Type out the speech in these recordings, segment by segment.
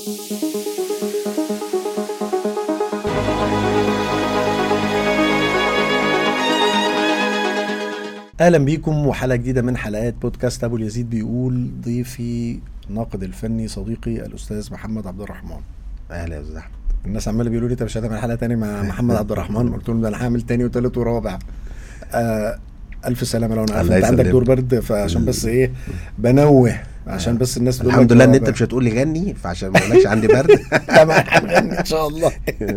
اهلا بيكم وحلقه جديده من حلقات بودكاست ابو اليزيد بيقول ضيفي الناقد الفني صديقي الاستاذ محمد عبد الرحمن اهلا يا استاذ احمد الناس عماله بيقولوا لي انت مش هتعمل حلقه تاني مع محمد عبد الرحمن قلت لهم ده انا هعمل تاني وتالت ورابع آه الف سلامه لو انا عارف الله انت عندك يسلمك. دور برد فعشان بس ايه بنوه عشان بس الناس تقول الحمد لك لله ان هو انت بقى- مش هتقول لي غني فعشان ما اقولكش عندي برد لا ما هنغني ان شاء الله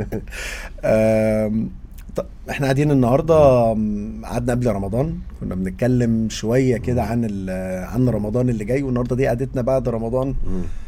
آم، طب احنا قاعدين النهارده آم، قعدنا قبل رمضان كنا بنتكلم شويه كده عن ال- عن رمضان اللي جاي والنهارده دي قعدتنا بعد رمضان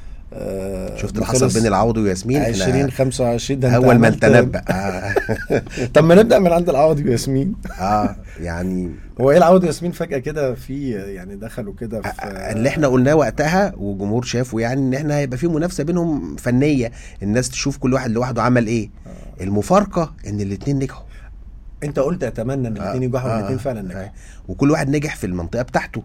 آه، شفت ما اللي حصل خلص بين العوض وياسمين إحنا 20 25 ده انت اول ما عملت- نتنبأ آه. طب ما نبدا من عند العوضي وياسمين اه يعني هو ايه العوضي وياسمين فجاه كده في يعني دخلوا كده في اللي احنا قلناه وقتها والجمهور شافه يعني ان احنا هيبقى في منافسه بينهم فنيه الناس تشوف كل واحد لوحده عمل ايه المفارقه ان الاثنين نجحوا انت قلت اتمنى ان الاثنين ينجحوا والاثنين فعلا نجحوا آه. وكل واحد نجح في المنطقه بتاعته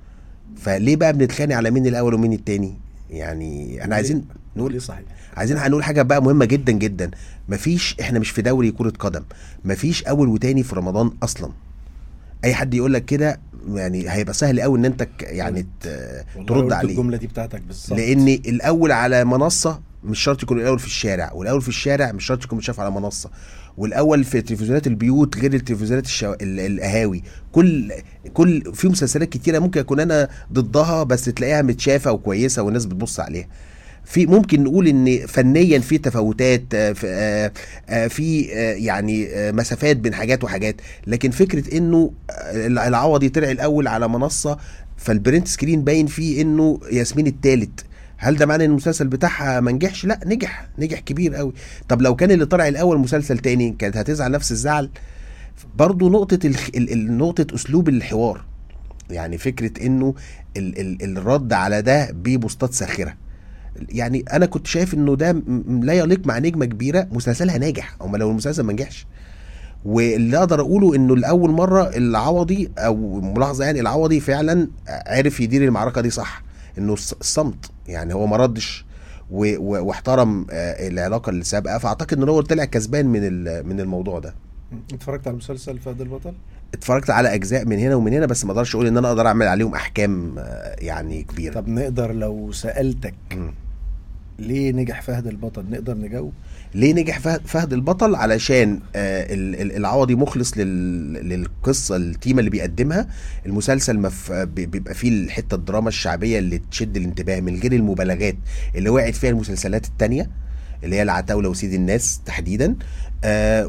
فليه بقى بنتخانق على مين الاول ومين التاني يعني احنا عايزين نقول ايه صحيح عايزين هنقول حاجه بقى مهمه جدا جدا مفيش احنا مش في دوري كره قدم مفيش اول وتاني في رمضان اصلا اي حد يقول لك كده يعني هيبقى سهل قوي ان انت ك- يعني ت- والله ترد قلت عليه الجمله دي بتاعتك بالظبط لان الاول على منصه مش شرط يكون الاول في الشارع والاول في الشارع مش شرط يكون متشاف على منصه والاول في تلفزيونات البيوت غير التلفزيونات الشو... ال- القهاوي كل كل في مسلسلات كتيره ممكن اكون انا ضدها بس تلاقيها متشافه وكويسه والناس بتبص عليها في ممكن نقول ان فنيا في تفاوتات آه، في آه، آه، في آه، يعني آه، مسافات بين حاجات وحاجات لكن فكره انه آه، العوضي طلع الاول على منصه فالبرنت سكرين باين فيه انه ياسمين التالت هل ده معنى ان المسلسل بتاعها ما نجحش لا نجح نجح كبير قوي طب لو كان اللي طلع الاول مسلسل تاني كانت هتزعل نفس الزعل برضو نقطه الخ... ال... ال... نقطه اسلوب الحوار يعني فكره انه ال... ال... الرد على ده ببوستات ساخره يعني انا كنت شايف انه ده م- م- لا يليق مع نجمه كبيره مسلسلها ناجح اما لو المسلسل ما نجحش واللي اقدر اقوله انه لاول مره العوضي او ملاحظه يعني العوضي فعلا عرف يدير المعركه دي صح انه الص- الصمت يعني هو ما ردش و- و- واحترم آه، العلاقه اللي سابقه فاعتقد ان هو طلع كسبان من ال- من الموضوع ده اتفرجت على مسلسل فهد البطل اتفرجت على اجزاء من هنا ومن هنا بس ما اقدرش اقول ان انا اقدر اعمل عليهم احكام آه، يعني كبيره طب نقدر لو سالتك مم. ليه نجح فهد البطل نقدر نجاوب ليه نجح فهد, فهد البطل علشان آه ال- ال- العوضي مخلص لل للقصه التيمه اللي بيقدمها المسلسل مف بي- بيبقى فيه الحته الدراما الشعبيه اللي تشد الانتباه من غير المبالغات اللي وقعت فيها المسلسلات التانية اللي هي العتاوله وسيد الناس تحديدا آه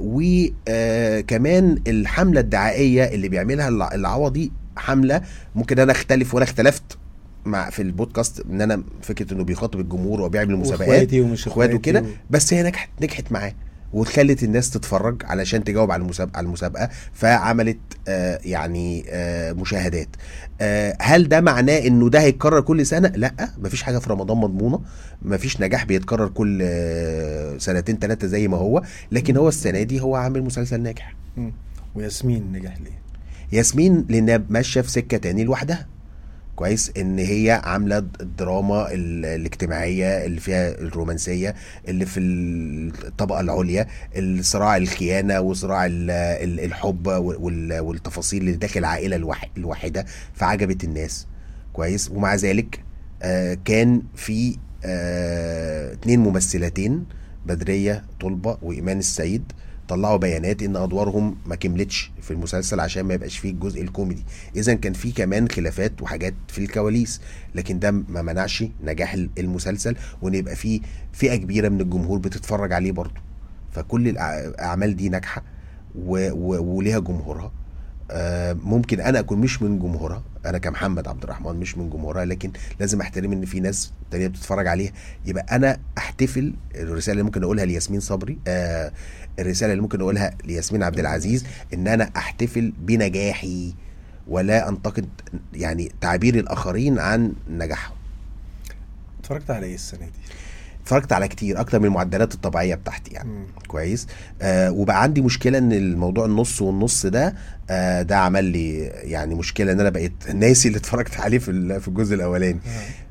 وكمان الحمله الدعائيه اللي بيعملها الع- العوضي حمله ممكن انا اختلف وانا اختلفت مع في البودكاست ان انا فكره انه بيخاطب الجمهور وبيعمل مسابقات واخواتي ومش اخواته اخواتي كده و- بس هي نجحت نجحت معاه وخلت الناس تتفرج علشان تجاوب على المسابقه على المسابقه فعملت آه يعني آه مشاهدات آه هل ده معناه انه ده هيتكرر كل سنه لا مفيش حاجه في رمضان مضمونه مفيش نجاح بيتكرر كل آه سنتين ثلاثه زي ما هو لكن هو السنه دي هو عامل مسلسل ناجح مم. وياسمين نجح ليه ياسمين لانها ماشيه في سكه تاني لوحدها كويس ان هي عامله الدراما ال- الاجتماعيه اللي فيها الرومانسيه اللي في الطبقه العليا الصراع الخيانه وصراع ال- ال- الحب وال- والتفاصيل اللي داخل العائله الواح- الواحده فعجبت الناس كويس ومع ذلك آه، كان في آه، اتنين ممثلتين بدريه طلبه وايمان السيد طلعوا بيانات ان ادوارهم ما كملتش في المسلسل عشان ما يبقاش فيه الجزء الكوميدي اذا كان في كمان خلافات وحاجات في الكواليس لكن ده ما منعش نجاح ال- المسلسل وان يبقى فيه فئه كبيره من الجمهور بتتفرج عليه برضه فكل الأع- الاعمال دي ناجحه و- و- وليها جمهورها آه، ممكن انا اكون مش من جمهورها انا كمحمد عبد الرحمن مش من جمهورها لكن لازم احترم ان في ناس تانية بتتفرج عليها يبقى انا احتفل الرساله اللي ممكن اقولها لياسمين صبري آه الرساله اللي ممكن اقولها لياسمين عبد العزيز ان انا احتفل بنجاحي ولا انتقد يعني تعبير الاخرين عن نجاحهم اتفرجت على ايه السنه دي اتفرجت على كتير اكتر من المعدلات الطبيعيه بتاعتي يعني مم. كويس آه وبقى عندي مشكله ان الموضوع النص والنص ده آه ده عمل لي يعني مشكله ان انا بقيت ناسي اللي اتفرجت عليه في ال- في الجزء الاولاني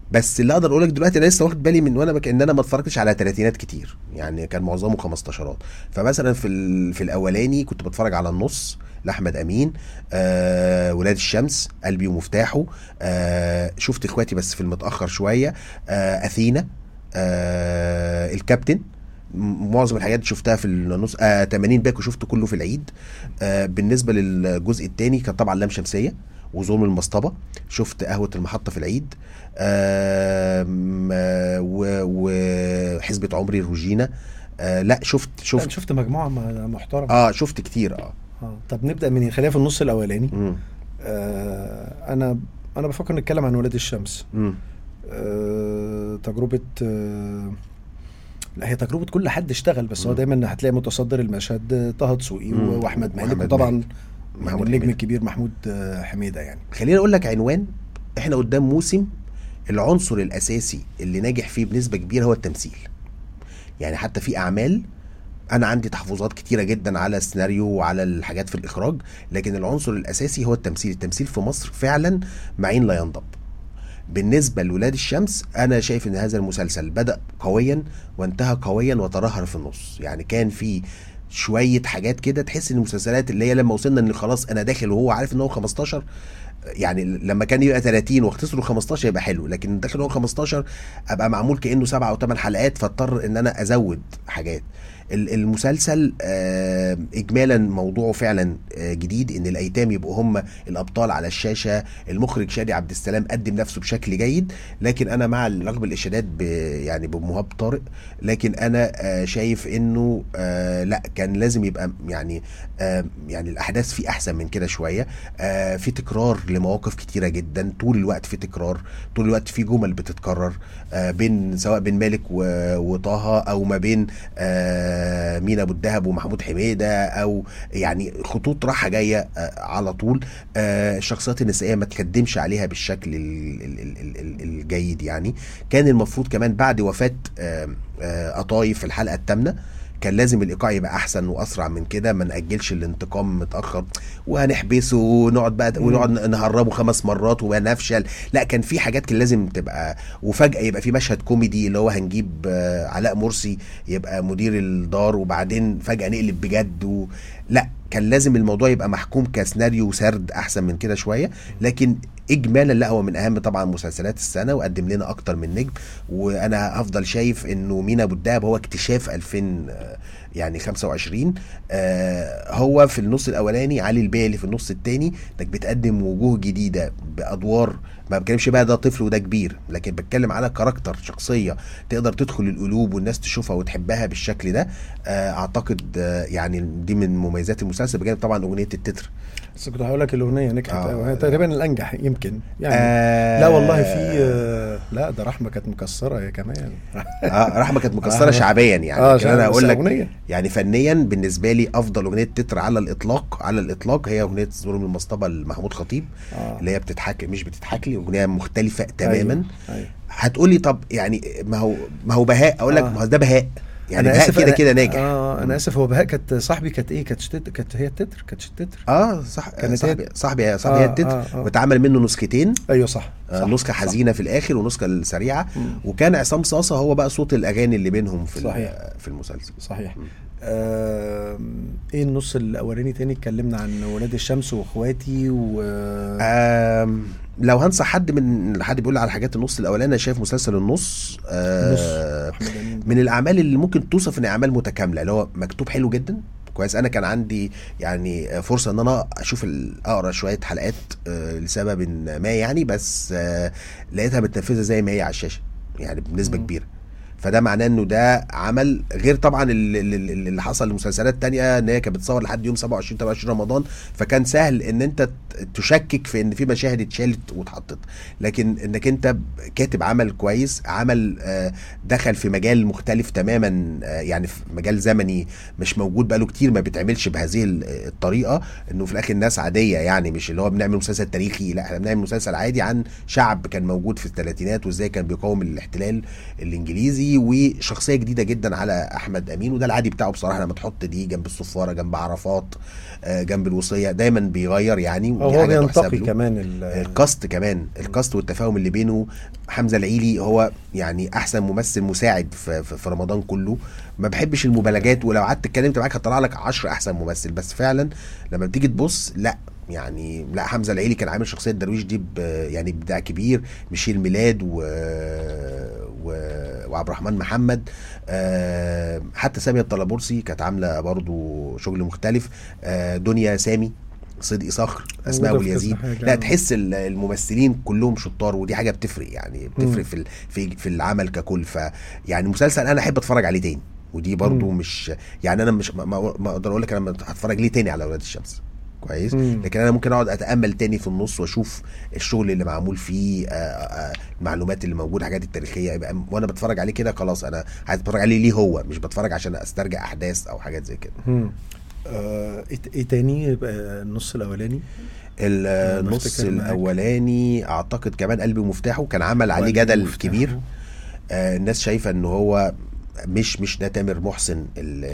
بس اللي اقدر اقول لك دلوقتي انا لسه واخد بالي من وانا بك ان انا ما اتفرجتش على تلاتينات كتير يعني كان معظمه 15 فمثلا في ال... في الاولاني كنت بتفرج على النص لاحمد امين آه ولاد الشمس قلبي ومفتاحه آه شفت اخواتي بس في المتاخر شويه آه اثينا آه الكابتن م- معظم الحاجات دي شفتها في النص آه 80 باكو شفته كله في العيد آه بالنسبه للجزء الثاني كان طبعا لام شمسيه وظلم المصطبه شفت قهوه المحطه في العيد آم، آه و- وحزبة عمري روجينا آه لا شفت شفت شفت شفت مجموعه م- محترمه اه شفت كتير اه آه. طب نبدا منين خلينا في النص الاولاني مم. آه انا انا بفكر نتكلم عن ولاد الشمس مم. آه تجربه آه لا هي تجربه كل حد اشتغل بس هو مم. دايما هتلاقي متصدر المشهد آه، طه دسوقي مم. واحمد مالك وأحمد وطبعا مالك. محمود محمود النجم حميدة. الكبير محمود آه، حميده يعني خليني اقول لك عنوان احنا قدام موسم العنصر الاساسي اللي ناجح فيه بنسبه كبيره هو التمثيل يعني حتى في اعمال انا عندي تحفظات كتيره جدا على السيناريو وعلى الحاجات في الاخراج لكن العنصر الاساسي هو التمثيل التمثيل في مصر فعلا معين لا ينضب بالنسبه لولاد الشمس انا شايف ان هذا المسلسل بدا قويا وانتهى قويا وترهل في النص يعني كان في شويه حاجات كده تحس ان المسلسلات اللي هي لما وصلنا ان خلاص انا داخل وهو عارف ان هو 15 يعني لما كان يبقى 30 واختصروا 15 يبقى حلو لكن داخل هو 15 ابقى معمول كانه سبعة او ثمان حلقات فاضطر ان انا ازود حاجات ال- المسلسل آه، اجمالا موضوعه فعلا آه، جديد ان الايتام يبقوا هم الابطال على الشاشه المخرج شادي عبد السلام قدم نفسه بشكل جيد لكن انا مع رغم الاشادات ب يعني بمهاب طارق لكن انا آه، شايف انه آه، لا كان لازم يبقى يعني آه، يعني الاحداث فيه احسن من كده شويه آه، في تكرار لمواقف كتيره جدا طول الوقت في تكرار طول الوقت في جمل بتتكرر آه، بين سواء بين مالك و- وطه او ما بين آه، مينا ابو الدهب ومحمود حميده او يعني خطوط رايحه جايه آه، على طول آه، الشخصيات النسائيه ما تقدمش عليها بالشكل ال- ال- ال- ال- ال- الجيد يعني كان المفروض كمان بعد وفاه آه، آه، قطايف في الحلقه الثامنه كان لازم الايقاع يبقى احسن واسرع من كده ما ناجلش الانتقام متاخر وهنحبسه ونقعد بقى ونقعد نهربه خمس مرات ونفشل لا كان في حاجات كان لازم تبقى وفجاه يبقى في مشهد كوميدي اللي هو هنجيب آه، علاء مرسي يبقى مدير الدار وبعدين فجاه نقلب بجد و... لا كان لازم الموضوع يبقى محكوم كسيناريو وسرد احسن من كده شويه لكن اجمالا لا هو من اهم طبعا مسلسلات السنه وقدم لنا اكتر من نجم وانا هفضل شايف انه مينا ابو الدهب هو اكتشاف 2000 آه، يعني 25 آه هو في النص الاولاني علي البالي في النص الثاني انك بتقدم وجوه جديده بادوار ما بتكلمش بقى ده طفل وده كبير لكن بتكلم على كاركتر شخصيه تقدر تدخل القلوب والناس تشوفها وتحبها بالشكل ده آه اعتقد آه يعني دي من مميزات المسلسل بجانب طبعا اغنيه التتر بس كنت هقول لك الاغنيه نجحت آه. أوي. هي تقريبا الانجح يمكن يعني آه لا والله في آه، لا ده رحمه كانت مكسره هي كمان آه رحمه كانت مكسره آه. شعبيا يعني اه لكن انا بس اقول لك أغنية. يعني فنيا بالنسبه لي افضل اغنيه تتر على الاطلاق على الاطلاق هي اغنيه ظلم المصطبه لمحمود خطيب آه. اللي هي بتضحك مش بتضحك لي اغنيه مختلفه تماما أيوة. أيوة. هتقولي طب يعني ما هو ما هو بهاء اقول لك آه. ما هو ده بهاء يعني أنا بهاء آسف، كده أنا- كده ناجح اه انا اسف هو بهاء كانت صاحبي كانت ايه كانت شتت... كانت هي التتر كانت التتر اه صح كانت صاحبي هي- صاحبي صاحبي آه، هي التتر آه، آه. واتعمل منه نسختين ايوه صح, آه، صح نسخه صح. حزينه في الاخر ونسخه السريعه مم. وكان عصام صاصه هو بقى صوت الاغاني اللي بينهم في ال- صحيح. في المسلسل صحيح مم. آه ايه النص الاولاني تاني اتكلمنا عن ولاد الشمس واخواتي و آم، لو هنصح حد من حد بيقول على حاجات النص الاولاني انا شايف مسلسل النص آه، أحمد أمين. من الاعمال اللي ممكن توصف ان اعمال متكامله اللي هو مكتوب حلو جدا كويس انا كان عندي يعني فرصه ان انا اشوف ال- اقرا شويه حلقات آه، لسبب ما يعني بس آه، لقيتها متنفذه زي ما هي على الشاشه يعني بنسبه مم. كبيره فده معناه انه ده عمل غير طبعا اللي, اللي اللي حصل لمسلسلات تانية ان هي كانت بتصور لحد يوم 27 28 رمضان فكان سهل ان انت ت- تشكك في ان في مشاهد اتشالت واتحطت لكن انك انت ب- كاتب عمل كويس عمل آه، دخل في مجال مختلف تماما آه، يعني في مجال زمني مش موجود بقاله كتير ما بيتعملش بهذه ال- الطريقه انه في الاخر ناس عاديه يعني مش اللي هو بنعمل مسلسل تاريخي لا احنا بنعمل مسلسل عادي عن شعب كان موجود في الثلاثينات وازاي كان بيقاوم الاحتلال الانجليزي كوميدي وشخصيه جديده جدا على احمد امين وده العادي بتاعه بصراحه لما تحط دي جنب الصفاره جنب عرفات آه، جنب الوصيه دايما بيغير يعني ودي هو حاجة تحسب بينتقي له. كمان ال- الكاست كمان الكاست والتفاهم اللي بينه حمزه العيلي هو يعني احسن ممثل مساعد في, في, في رمضان كله ما بحبش المبالغات ولو قعدت اتكلمت معاك هطلع لك 10 احسن ممثل بس فعلا لما بتيجي تبص لا يعني لا حمزه العيلي كان عامل شخصيه درويش دي ب- يعني ابداع كبير ميشيل ميلاد و... و... وعبد الرحمن محمد آه، حتى ساميه الطلبورسي كانت عامله برضو شغل مختلف آه، دنيا سامي صدقي صخر اسماء موجودة ابو في كذا اليزيد حاجة. لا تحس ال- الممثلين كلهم شطار ودي حاجه بتفرق يعني بتفرق مم. في ال- في في العمل ككل ف يعني مسلسل انا احب اتفرج عليه تاني ودي برضو مم. مش يعني انا مش ما- ما ما اقدر اقول لك انا هتفرج ليه تاني على اولاد الشمس كويس مم. لكن انا ممكن اقعد اتامل تاني في النص واشوف الشغل اللي معمول فيه آه، آه، المعلومات اللي موجوده الحاجات التاريخيه يبقى وانا بتفرج عليه كده خلاص انا عايز اتفرج عليه ليه هو مش بتفرج عشان استرجع احداث او حاجات زي كده مم. آه، ايه ايه تاني يبقى النص الاولاني النص بفتكر معاك. الاولاني اعتقد كمان قلبي مفتاحه كان عمل عليه وقلبي جدل مفتاحه. كبير آه، الناس شايفه ان هو مش مش ده تامر محسن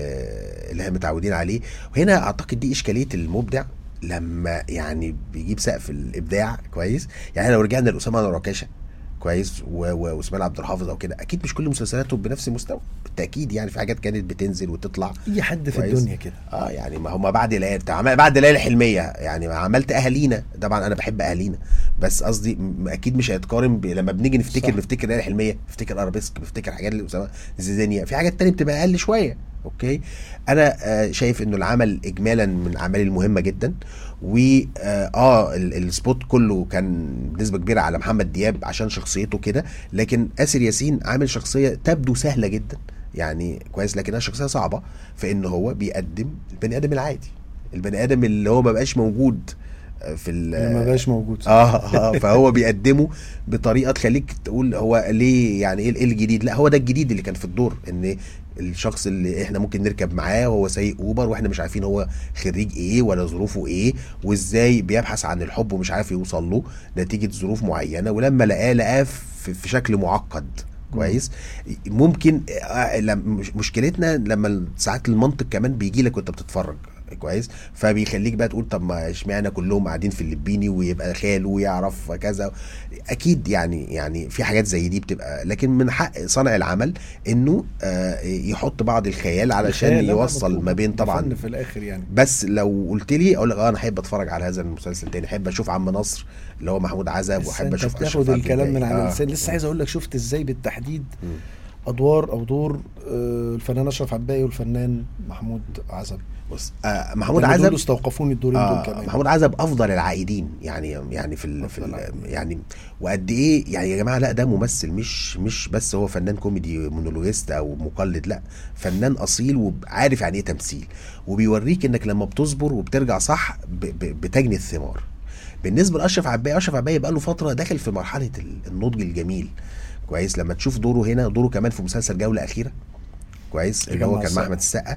ال- اللي احنا متعودين عليه وهنا اعتقد دي اشكاليه المبدع لما يعني بيجيب سقف الابداع كويس يعني لو رجعنا لاسامه انور عكاشه كويس و- و- واسماعيل عبد الحافظ او كده اكيد مش كل مسلسلاته بنفس المستوى بالتاكيد يعني في حاجات كانت بتنزل وتطلع اي حد في كويس. الدنيا كده اه يعني ما هم بعد ليالي عمل- بعد ليالي حلميه يعني ما عملت اهالينا طبعا انا بحب اهالينا بس قصدي م- اكيد مش هيتقارن ب... لما بنيجي نفتكر صح. نفتكر ليالي حلميه نفتكر ارابيسك نفتكر حاجات اللي اسامه زيزانيا في حاجات تانية بتبقى اقل شويه اوكي انا آه شايف انه العمل اجمالا من الاعمال المهمه جدا و اه, آه ال- السبوت كله كان بنسبه كبيره على محمد دياب عشان شخصيته كده لكن اسر ياسين عامل شخصيه تبدو سهله جدا يعني كويس لكنها شخصيه صعبه في ان هو بيقدم البني ادم العادي البني ادم اللي هو ما بقاش موجود آه، في ال- ما بقاش موجود اه اه فهو بيقدمه بطريقه تخليك تقول هو ليه يعني ايه إيه الجديد لا هو ده الجديد اللي كان في الدور ان الشخص اللي احنا ممكن نركب معاه وهو سايق اوبر واحنا مش عارفين هو خريج ايه ولا ظروفه ايه وازاي بيبحث عن الحب ومش عارف يوصل له نتيجه ظروف معينه ولما لقاه لقاه في في شكل معقد كويس ممكن آه، لم- مش- مشكلتنا لما ساعات المنطق كمان بيجي لك وانت بتتفرج كويس فبيخليك بقى تقول طب ما اشمعنى كلهم قاعدين في اللبيني ويبقى خاله ويعرف كذا اكيد يعني يعني في حاجات زي دي بتبقى لكن من حق صانع العمل انه آه، يحط بعض الخيال علشان الخيال، لا، لا، يوصل مطلوب. ما بين ده طبعا فن في الاخر يعني بس لو قلت لي اقول لك اه انا احب اتفرج على هذا المسلسل تاني احب اشوف عم نصر اللي هو محمود عزب بس واحب انت اشوف بتاخد أشرف عبد الكلام من الباقي. على آه. اللسان لسه عايز اقول لك شفت ازاي بالتحديد مم. ادوار او دور آه، الفنان اشرف عباقي والفنان محمود عزب بص آه محمود لأن دول عزب استوقفوني الدورين دول آه كمان محمود عزب افضل العائدين يعني يعني في ال في أفضل ال العائدين. يعني وقد ايه يعني يا جماعه لا ده ممثل مش مش بس هو فنان كوميدي مونولوجيست او مقلد لا فنان اصيل وعارف يعني ايه تمثيل وبيوريك انك لما بتصبر وبترجع صح ب ب بتجني الثمار بالنسبه لاشرف عباقي اشرف عباقي بقى له فتره داخل في مرحله ال- النضج الجميل كويس لما تشوف دوره هنا دوره كمان في مسلسل جوله اخيره كويس اللي هو مع كان مع السقا. احمد السقا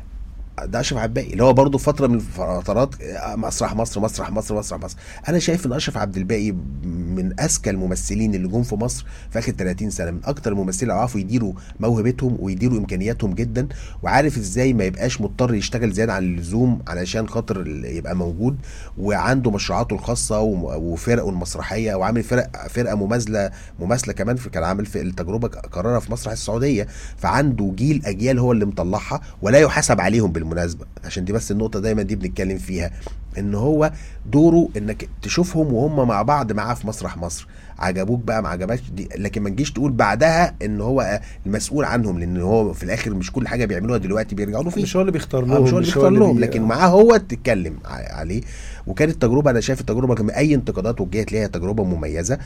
ده اشرف عباقي اللي هو برضه فتره من الفترات آه، مسرح مصر مسرح مصر مسرح مصر انا شايف ان اشرف عبد الباقي من اذكى الممثلين اللي جم في مصر في اخر 30 سنه من اكتر الممثلين اللي عرفوا يديروا موهبتهم ويديروا امكانياتهم جدا وعارف ازاي ما يبقاش مضطر يشتغل زياده عن اللزوم علشان خاطر ال- يبقى موجود وعنده مشروعاته الخاصه وم- وفرقه المسرحيه وعامل فرق فرقه مماثله مماثله كمان في كان عامل في التجربه كررها في مسرح السعوديه فعنده جيل اجيال هو اللي مطلعها ولا يحاسب عليهم بالمناسبه عشان دي بس النقطه دايما دي بنتكلم فيها ان هو دوره انك تشوفهم وهم مع بعض معاه في مسرح مصر عجبوك بقى ما عجبكش دي لكن ما تجيش تقول بعدها ان هو المسؤول عنهم لان هو في الاخر مش كل حاجه بيعملوها دلوقتي بيرجعوا له فيه مش هو اللي بيختار آه، لهم مش هو اللي بيختار اللي لهم بي- لكن معاه هو تتكلم ع- عليه وكانت تجربه انا شايف التجربه كان اي انتقادات وجهت ليها تجربه مميزه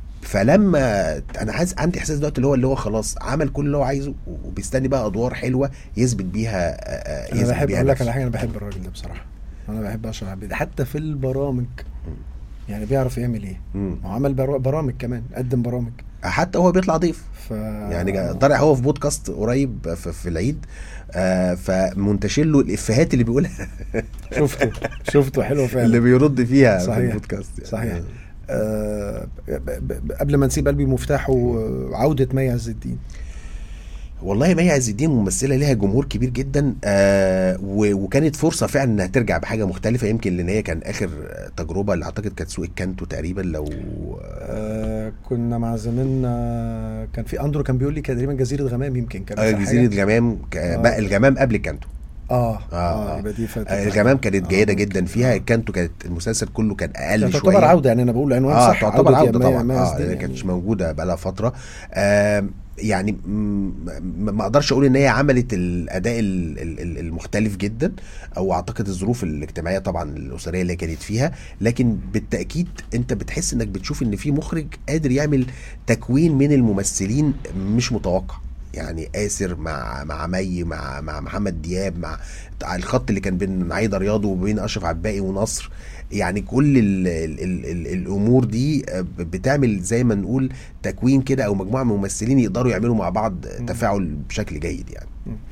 فلما انا حاسس عندي احساس دلوقتي اللي هو اللي هو خلاص عمل كل اللي هو عايزه وبيستني بقى ادوار حلوه يثبت بيها آه، آه، انا يثبت بحب بيها اقول لك نفسه. على حاجه انا بحب الراجل ده بصراحه انا بحب اشرف عبد حتى في البرامج يعني بيعرف يعمل ايه مم. هو عمل برا- برامج كمان قدم برامج حتى هو بيطلع ضيف ف يعني جا- طالع هو في بودكاست قريب في, في العيد آه فمنتشر له الافيهات اللي بيقولها شفته شفته حلو فعلا اللي بيرد فيها في صحيح. البودكاست يعني. صحيح آه ب- ب- ب- قبل ما نسيب قلبي مفتاحه آه، عودة مي عز الدين والله مي عز الدين ممثله ليها جمهور كبير جدا آه و- وكانت فرصه فعلا انها ترجع بحاجه مختلفه يمكن لان هي كان اخر تجربه اللي اعتقد كانت سوق الكانتو تقريبا لو آه كنا مع زميلنا كان في اندرو كان بيقول لي كان تقريبا جزيره غمام يمكن كان آه في جزيره حاجة. غمام ك- بقى الغمام قبل الكانتو اه آه، اه, آه. يبقى دي فاتت آه الغمام كانت آه، جيده ممكن. جدا فيها آه. الكانتو كانت المسلسل كله كان اقل يعني شويه تعتبر عوده يعني انا بقول عنوان اه صح تعتبر عوده مي- طبعا مي اه عز الدين ما يعني. كانتش موجوده بقالها فتره آه يعني م- م- ما اقدرش اقول ان هي عملت الاداء ال- ال- ال- المختلف جدا او اعتقد الظروف الاجتماعيه طبعا الاسريه اللي كانت فيها لكن بالتاكيد انت بتحس انك بتشوف ان في مخرج قادر يعمل تكوين من الممثلين مش متوقع يعني آسر مع مع مي مع مع محمد دياب مع الخط اللي كان بين عايده رياض وبين اشرف عباقي ونصر يعني كل ال ال ال ال الامور دي آه، ب- بتعمل زي ما نقول تكوين كده او مجموعه من الممثلين يقدروا يعملوا مع بعض تفاعل بشكل جيد يعني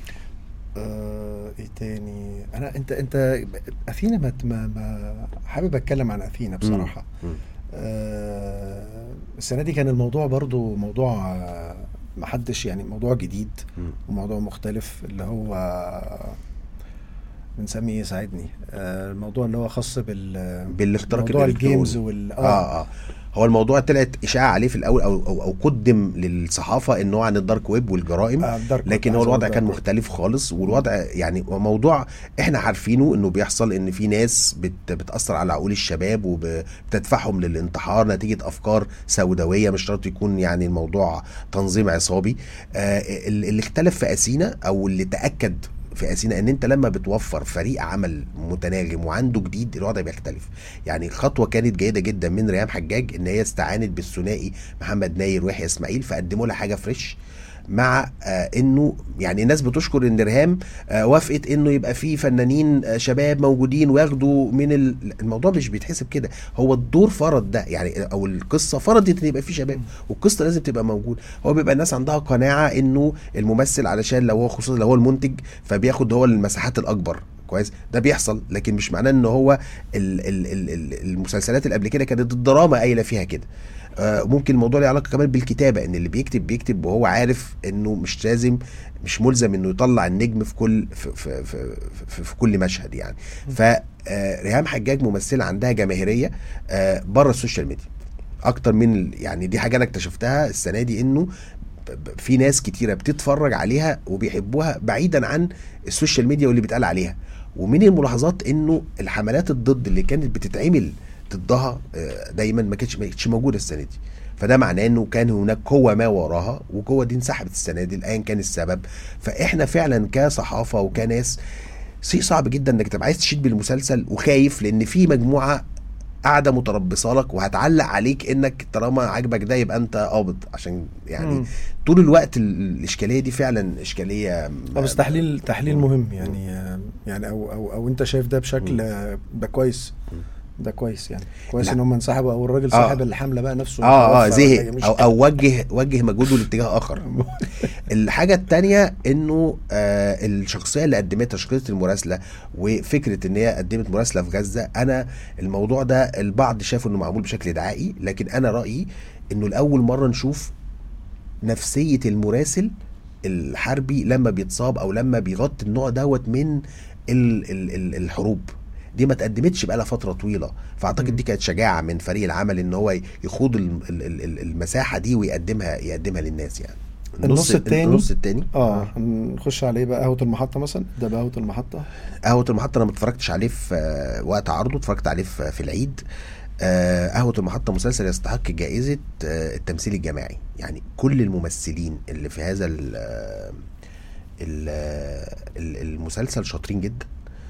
آه ايه تاني انا انت انت اثينا ما ما, ما حابب اتكلم عن اثينا بصراحه مم. آه السنه دي كان الموضوع برضو موضوع آه، محدش يعني موضوع جديد مم. وموضوع مختلف اللي هو بنسميه ايه ساعدني آه الموضوع اللي هو خاص بال بالاختراق موضوع الإلكتروني. الجيمز وال اه اه هو الموضوع طلعت اشاعه عليه في الاول او او, أو قدم للصحافه انه عن الدارك ويب والجرائم آه، الدارك ويب، لكن هو عايز أقول الوضع كان دارك ويب. مختلف خالص والوضع يعني هو موضوع احنا عارفينه انه بيحصل ان في ناس بت بتاثر على عقول الشباب وبتدفعهم للانتحار نتيجه افكار سوداويه مش شرط يكون يعني الموضوع تنظيم عصابي آه ال- اللي اختلف في اثينا او اللي تاكد في اثينا ان انت لما بتوفر فريق عمل متناغم وعنده جديد الوضع بيختلف يعني خطوه كانت جيده جدا من ريهام حجاج ان هي استعانت بالثنائي محمد ناير ويحيى اسماعيل فقدموا لها حاجه فريش مع آه انه يعني الناس بتشكر ان ريهام آه وافقت انه يبقى في فنانين آه شباب موجودين وياخدوا من ال- الموضوع مش بيتحسب كده هو الدور فرض ده يعني او القصه فرضت ان يبقى في شباب والقصه لازم تبقى موجود هو بيبقى الناس عندها قناعه انه الممثل علشان لو هو خصوصا لو هو المنتج فبياخد هو المساحات الاكبر كويس ده بيحصل لكن مش معناه ان هو ال ال ال ال المسلسلات اللي قبل كده كانت الدراما قايله فيها كده آه، ممكن الموضوع له علاقه كمان بالكتابه ان اللي بيكتب بيكتب وهو عارف انه مش لازم مش ملزم انه يطلع النجم في كل في في في, في, في كل مشهد يعني ف آه، ريهام حجاج ممثله عندها جماهيريه آه، بره السوشيال ميديا اكتر من ال- يعني دي حاجه انا اكتشفتها السنه دي انه ب- ب- في ناس كتيره بتتفرج عليها وبيحبوها بعيدا عن السوشيال ميديا واللي بيتقال عليها ومن الملاحظات انه الحملات الضد اللي كانت بتتعمل ضدها آه، دايما ما كانتش ما كانتش موجوده السنه دي فده معناه انه كان هناك قوه ما وراها والقوه دي انسحبت السنه دي ايا كان السبب فاحنا فعلا كصحافه وكناس شيء صعب جدا انك تبقى عايز تشيد بالمسلسل وخايف لان في مجموعه قاعده متربصه لك وهتعلق عليك انك طالما عاجبك ده يبقى انت قابض عشان يعني مم. طول الوقت ال- الاشكاليه دي فعلا اشكاليه اه بس تحليل تحليل مهم يعني آه، يعني او او او انت شايف ده بشكل آه، ده كويس ده كويس يعني كويس لا. ان هم انسحبوا او الراجل آه. صاحب الحمله بقى نفسه اه اه توفى ولا زهق مش- او او وجه وجه مجهوده لاتجاه اخر الحاجه التانية انه آه الشخصيه اللي قدمتها شخصيه المراسله وفكره ان هي قدمت مراسله في غزه انا الموضوع ده البعض شافه انه معمول بشكل دعائي لكن انا رايي انه لاول مره نشوف نفسيه المراسل الحربي لما بيتصاب او لما بيغطي النوع دوت من ال ال ال الحروب دي ما تقدمتش بقالها فتره طويله فاعتقد دي كانت شجاعه من فريق العمل ان هو يخوض ال- ال- ال- ال- المساحه دي ويقدمها يقدمها للناس يعني النص التاني؟ النص التاني اه نخش عليه بقى قهوه المحطه مثلا ده بقى قهوه المحطه قهوه المحطه انا ما اتفرجتش عليه في آه، وقت عرضه اتفرجت عليه في في العيد آه، قهوه المحطه مسلسل يستحق جائزه آه، التمثيل الجماعي يعني كل الممثلين اللي في هذا ال- آه، ال- آه، ال- المسلسل شاطرين جدا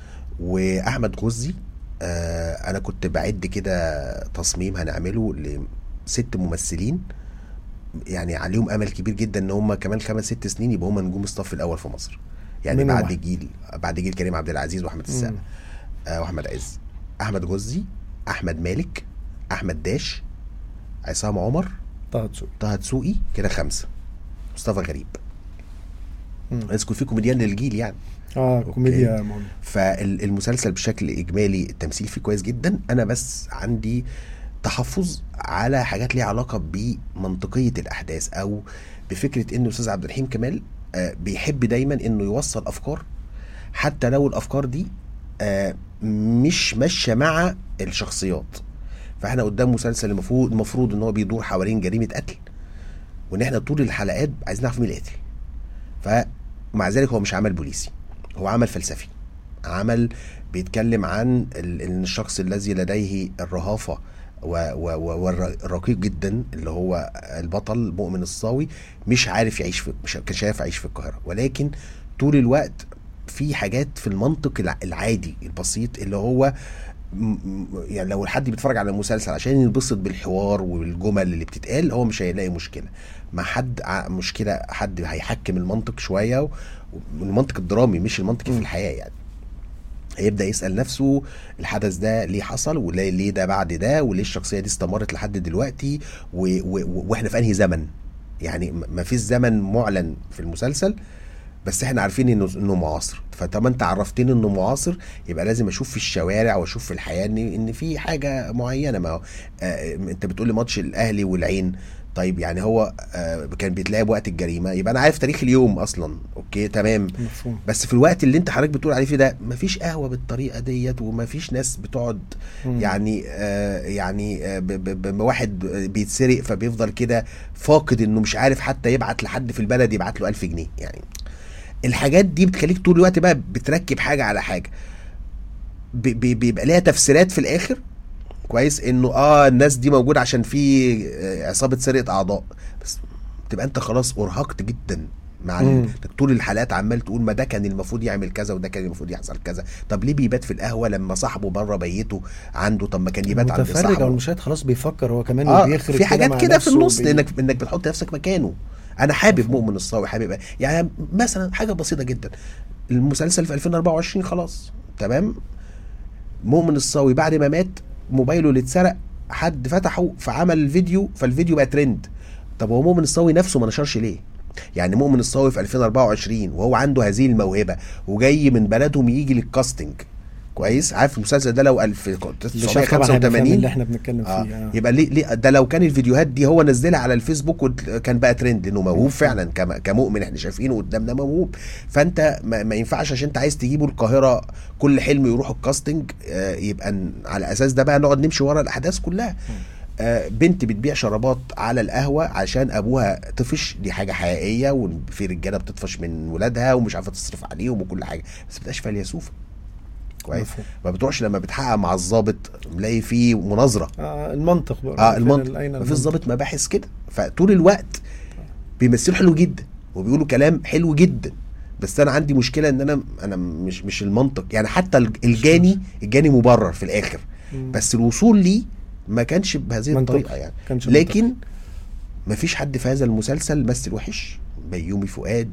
واحمد غزي آه، انا كنت بعد كده تصميم هنعمله لست ممثلين يعني عليهم امل كبير جدا ان هم كمان خمس ست سنين يبقوا هم نجوم الصف الاول في مصر يعني منهم بعد واحد. جيل بعد جيل كريم عبد العزيز واحمد السقا مم. آه واحمد عز احمد غزي احمد مالك احمد داش عصام عمر طه دسوقي طه دسوقي كده خمسه مصطفى غريب مم. لازم يكون في كوميديان للجيل يعني اه كوميديا مهم فالمسلسل بشكل اجمالي التمثيل فيه كويس جدا انا بس عندي تحفظ على حاجات ليها علاقه بمنطقيه الاحداث او بفكره ان الاستاذ عبد الرحيم كمال آه بيحب دايما انه يوصل افكار حتى لو الافكار دي آه مش ماشيه مع الشخصيات فاحنا قدام مسلسل المفروض المفروض ان هو بيدور حوالين جريمه قتل وان احنا طول الحلقات عايزين نعرف مين القاتل فمع ذلك هو مش عمل بوليسي هو عمل فلسفي عمل بيتكلم عن ال- ان الشخص الذي لديه الرهافه و- و- و- والرقيق جدا اللي هو البطل مؤمن الصاوي مش عارف يعيش في مش كان شايف يعيش في القاهره ولكن طول الوقت في حاجات في المنطق الع- العادي البسيط اللي هو م- م- يعني لو حد بيتفرج على المسلسل عشان ينبسط بالحوار والجمل اللي بتتقال هو مش هيلاقي مشكله مع حد ع- مشكله حد هيحكم المنطق شويه و- والمنطق الدرامي مش المنطق في مم. الحياه يعني هيبدا يسال نفسه الحدث ده ليه حصل وليه ليه ده بعد ده وليه الشخصيه دي استمرت لحد دلوقتي و... و... واحنا في انهي زمن يعني ما فيش زمن معلن في المسلسل بس احنا عارفين انه انه معاصر فطالما انت عرفتني انه معاصر يبقى لازم اشوف في الشوارع واشوف في الحياه ان ان في حاجه معينه ما هو آه انت بتقول لي ماتش الاهلي والعين طيب يعني هو آه كان بيتلعب وقت الجريمه يبقى انا عارف تاريخ اليوم اصلا اوكي تمام مفهوم بس في الوقت اللي انت حضرتك بتقول عليه فيه ده مفيش قهوه بالطريقه ديت ومفيش ناس بتقعد مم. يعني آه يعني آه ب- ب- ب- واحد بيتسرق فبيفضل كده فاقد انه مش عارف حتى يبعت لحد في البلد يبعت له 1000 جنيه يعني الحاجات دي بتخليك طول الوقت بقى بتركب حاجه على حاجه ب- ب- بيبقى ليها تفسيرات في الاخر كويس انه اه الناس دي موجوده عشان في آه، عصابه سرقه اعضاء بس تبقى انت خلاص ارهقت جدا مع ال- مم. إنك طول الحلقات عمال تقول ما ده كان المفروض يعمل كذا وده كان المفروض يحصل كذا طب ليه بيبات في القهوه لما صاحبه بره بيته عنده طب ما كان يبات عند المتفرج او صاحبه المشاهد خلاص بيفكر هو كمان اه وبيخرج في حاجات مع كده في نفسه النص وبي- انك انك بتحط نفسك مكانه انا حابب مؤمن الصاوي حابب يعني مثلا حاجه بسيطه جدا المسلسل في 2024 خلاص تمام مؤمن الصاوي بعد ما مات موبايله اللي اتسرق حد فتحه فعمل فيديو فالفيديو بقى ترند طب هو مؤمن الصاوي نفسه ما نشرش ليه يعني مؤمن الصاوي في 2024 وهو عنده هذه الموهبه وجاي من بلدهم يجي للكاستنج كويس عارف المسلسل ده لو 1000 اللي شاف طبعا هيبقى فاهم 1985 اللي احنا بنتكلم فيه اه آه. يبقى ليه, ليه ده لو كان الفيديوهات دي هو نزلها على الفيسبوك ود- كان بقى ترند لانه موهوب فعلا كم- كمؤمن احنا شايفينه قدامنا موهوب فانت ما, ما ينفعش عشان انت عايز تجيبه القاهره كل حلم يروح الكاستنج آه يبقى ن- على اساس ده بقى نقعد نمشي ورا الاحداث كلها آه بنت بتبيع شرابات على القهوه عشان ابوها طفش دي حاجه حقيقيه وفي رجاله بتطفش من ولادها ومش عارفه تصرف عليهم وكل حاجه بس ما بتبقاش فيلسوفه كويس مفهوم. ما بتروحش لما بتحقق مع الضابط ملاقي فيه مناظره آه المنطق بقى اه فين المنطق ال- اين مفيش المنطق؟ ضابط مباحث كده فطول الوقت بيمثلوا حلو جدا وبيقولوا كلام حلو جدا بس انا عندي مشكله ان انا انا مش مش المنطق يعني حتى الج- الجاني الجاني مبرر في الاخر مم. بس الوصول ليه ما كانش بهذه منطقي. الطريقه يعني كانش لكن مفيش حد في هذا المسلسل مثل وحش بيومي فؤاد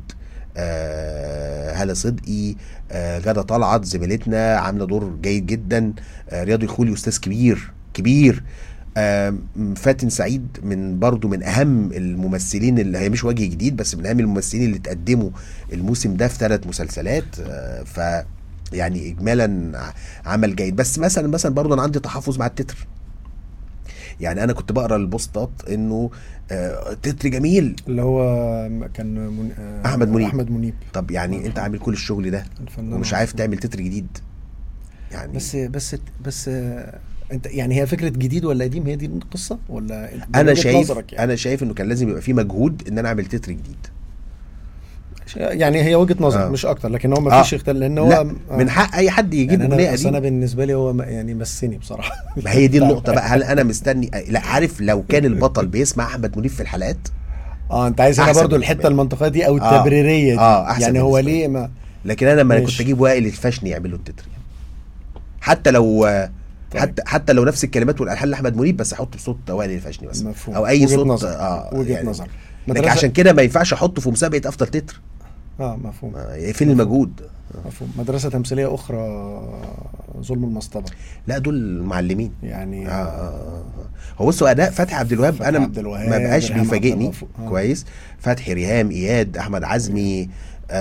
آه هلا صدقي آه غادة طلعت زميلتنا عامله دور جيد جدا آه رياض الخولي استاذ كبير كبير آه فاتن سعيد من برضو من اهم الممثلين اللي هي مش وجه جديد بس من اهم الممثلين اللي تقدموا الموسم ده في ثلاث مسلسلات آه ف يعني اجمالا ع- عمل جيد بس مثلا مثلا برضو انا عندي تحفظ مع التتر يعني انا كنت بقرا البوستات انه آه تتر جميل اللي هو كان من... آه أحمد منيب. احمد منيب طب يعني انت عامل كل الشغل ده الفنان ومش عارف تعمل تتر جديد يعني بس بس بس آه، انت يعني هي فكره جديد ولا قديم هي دي القصه ولا من انا وجهة شايف نظرك يعني. انا شايف انه كان لازم يبقى في مجهود ان انا اعمل تتر جديد يعني هي وجهه نظر آه. مش اكتر لكن هو ما فيش آه. اختلاف لان هو لا آه. من حق اي حد يجيب يعني اغنيه انا أصل انا قديمه بالنسبه لي هو م- يعني مسني بصراحه ما هي دي النقطه بقى هل انا مستني لا عارف لو كان البطل بيسمع احمد منيب في الحلقات اه انت عايز هنا أحسن برضو بالنسبة الحته لي. المنطقيه دي او آه. التبريريه دي آه، أحسن يعني هو بالنسبة لي. ليه ما لكن انا لما ماشي. كنت اجيب وائل الفشني يعمل له التتر يعني. حتى لو طيب. حتى حتى لو نفس الكلمات والالحان لاحمد منيب بس احط بصوت وائل الفشني بس مفهوم. او اي وجهة صوت نظر. اه وجهة يعني نظر. لكن مدرسة- عشان كده ما ينفعش احطه في مسابقه افضل تتر اه مفهوم آه، فين المجهود مفهوم مدرسه تمثيليه اخرى ظلم المصطبه لا دول معلمين يعني آه، آه، آه. هو بصوا اداء فتحي عبد الوهاب فتحي انا عبد الوهاب، ما بقاش ريهام عبد بيفاجئني الغفور. آه. كويس فتحي ريهام اياد احمد عزمي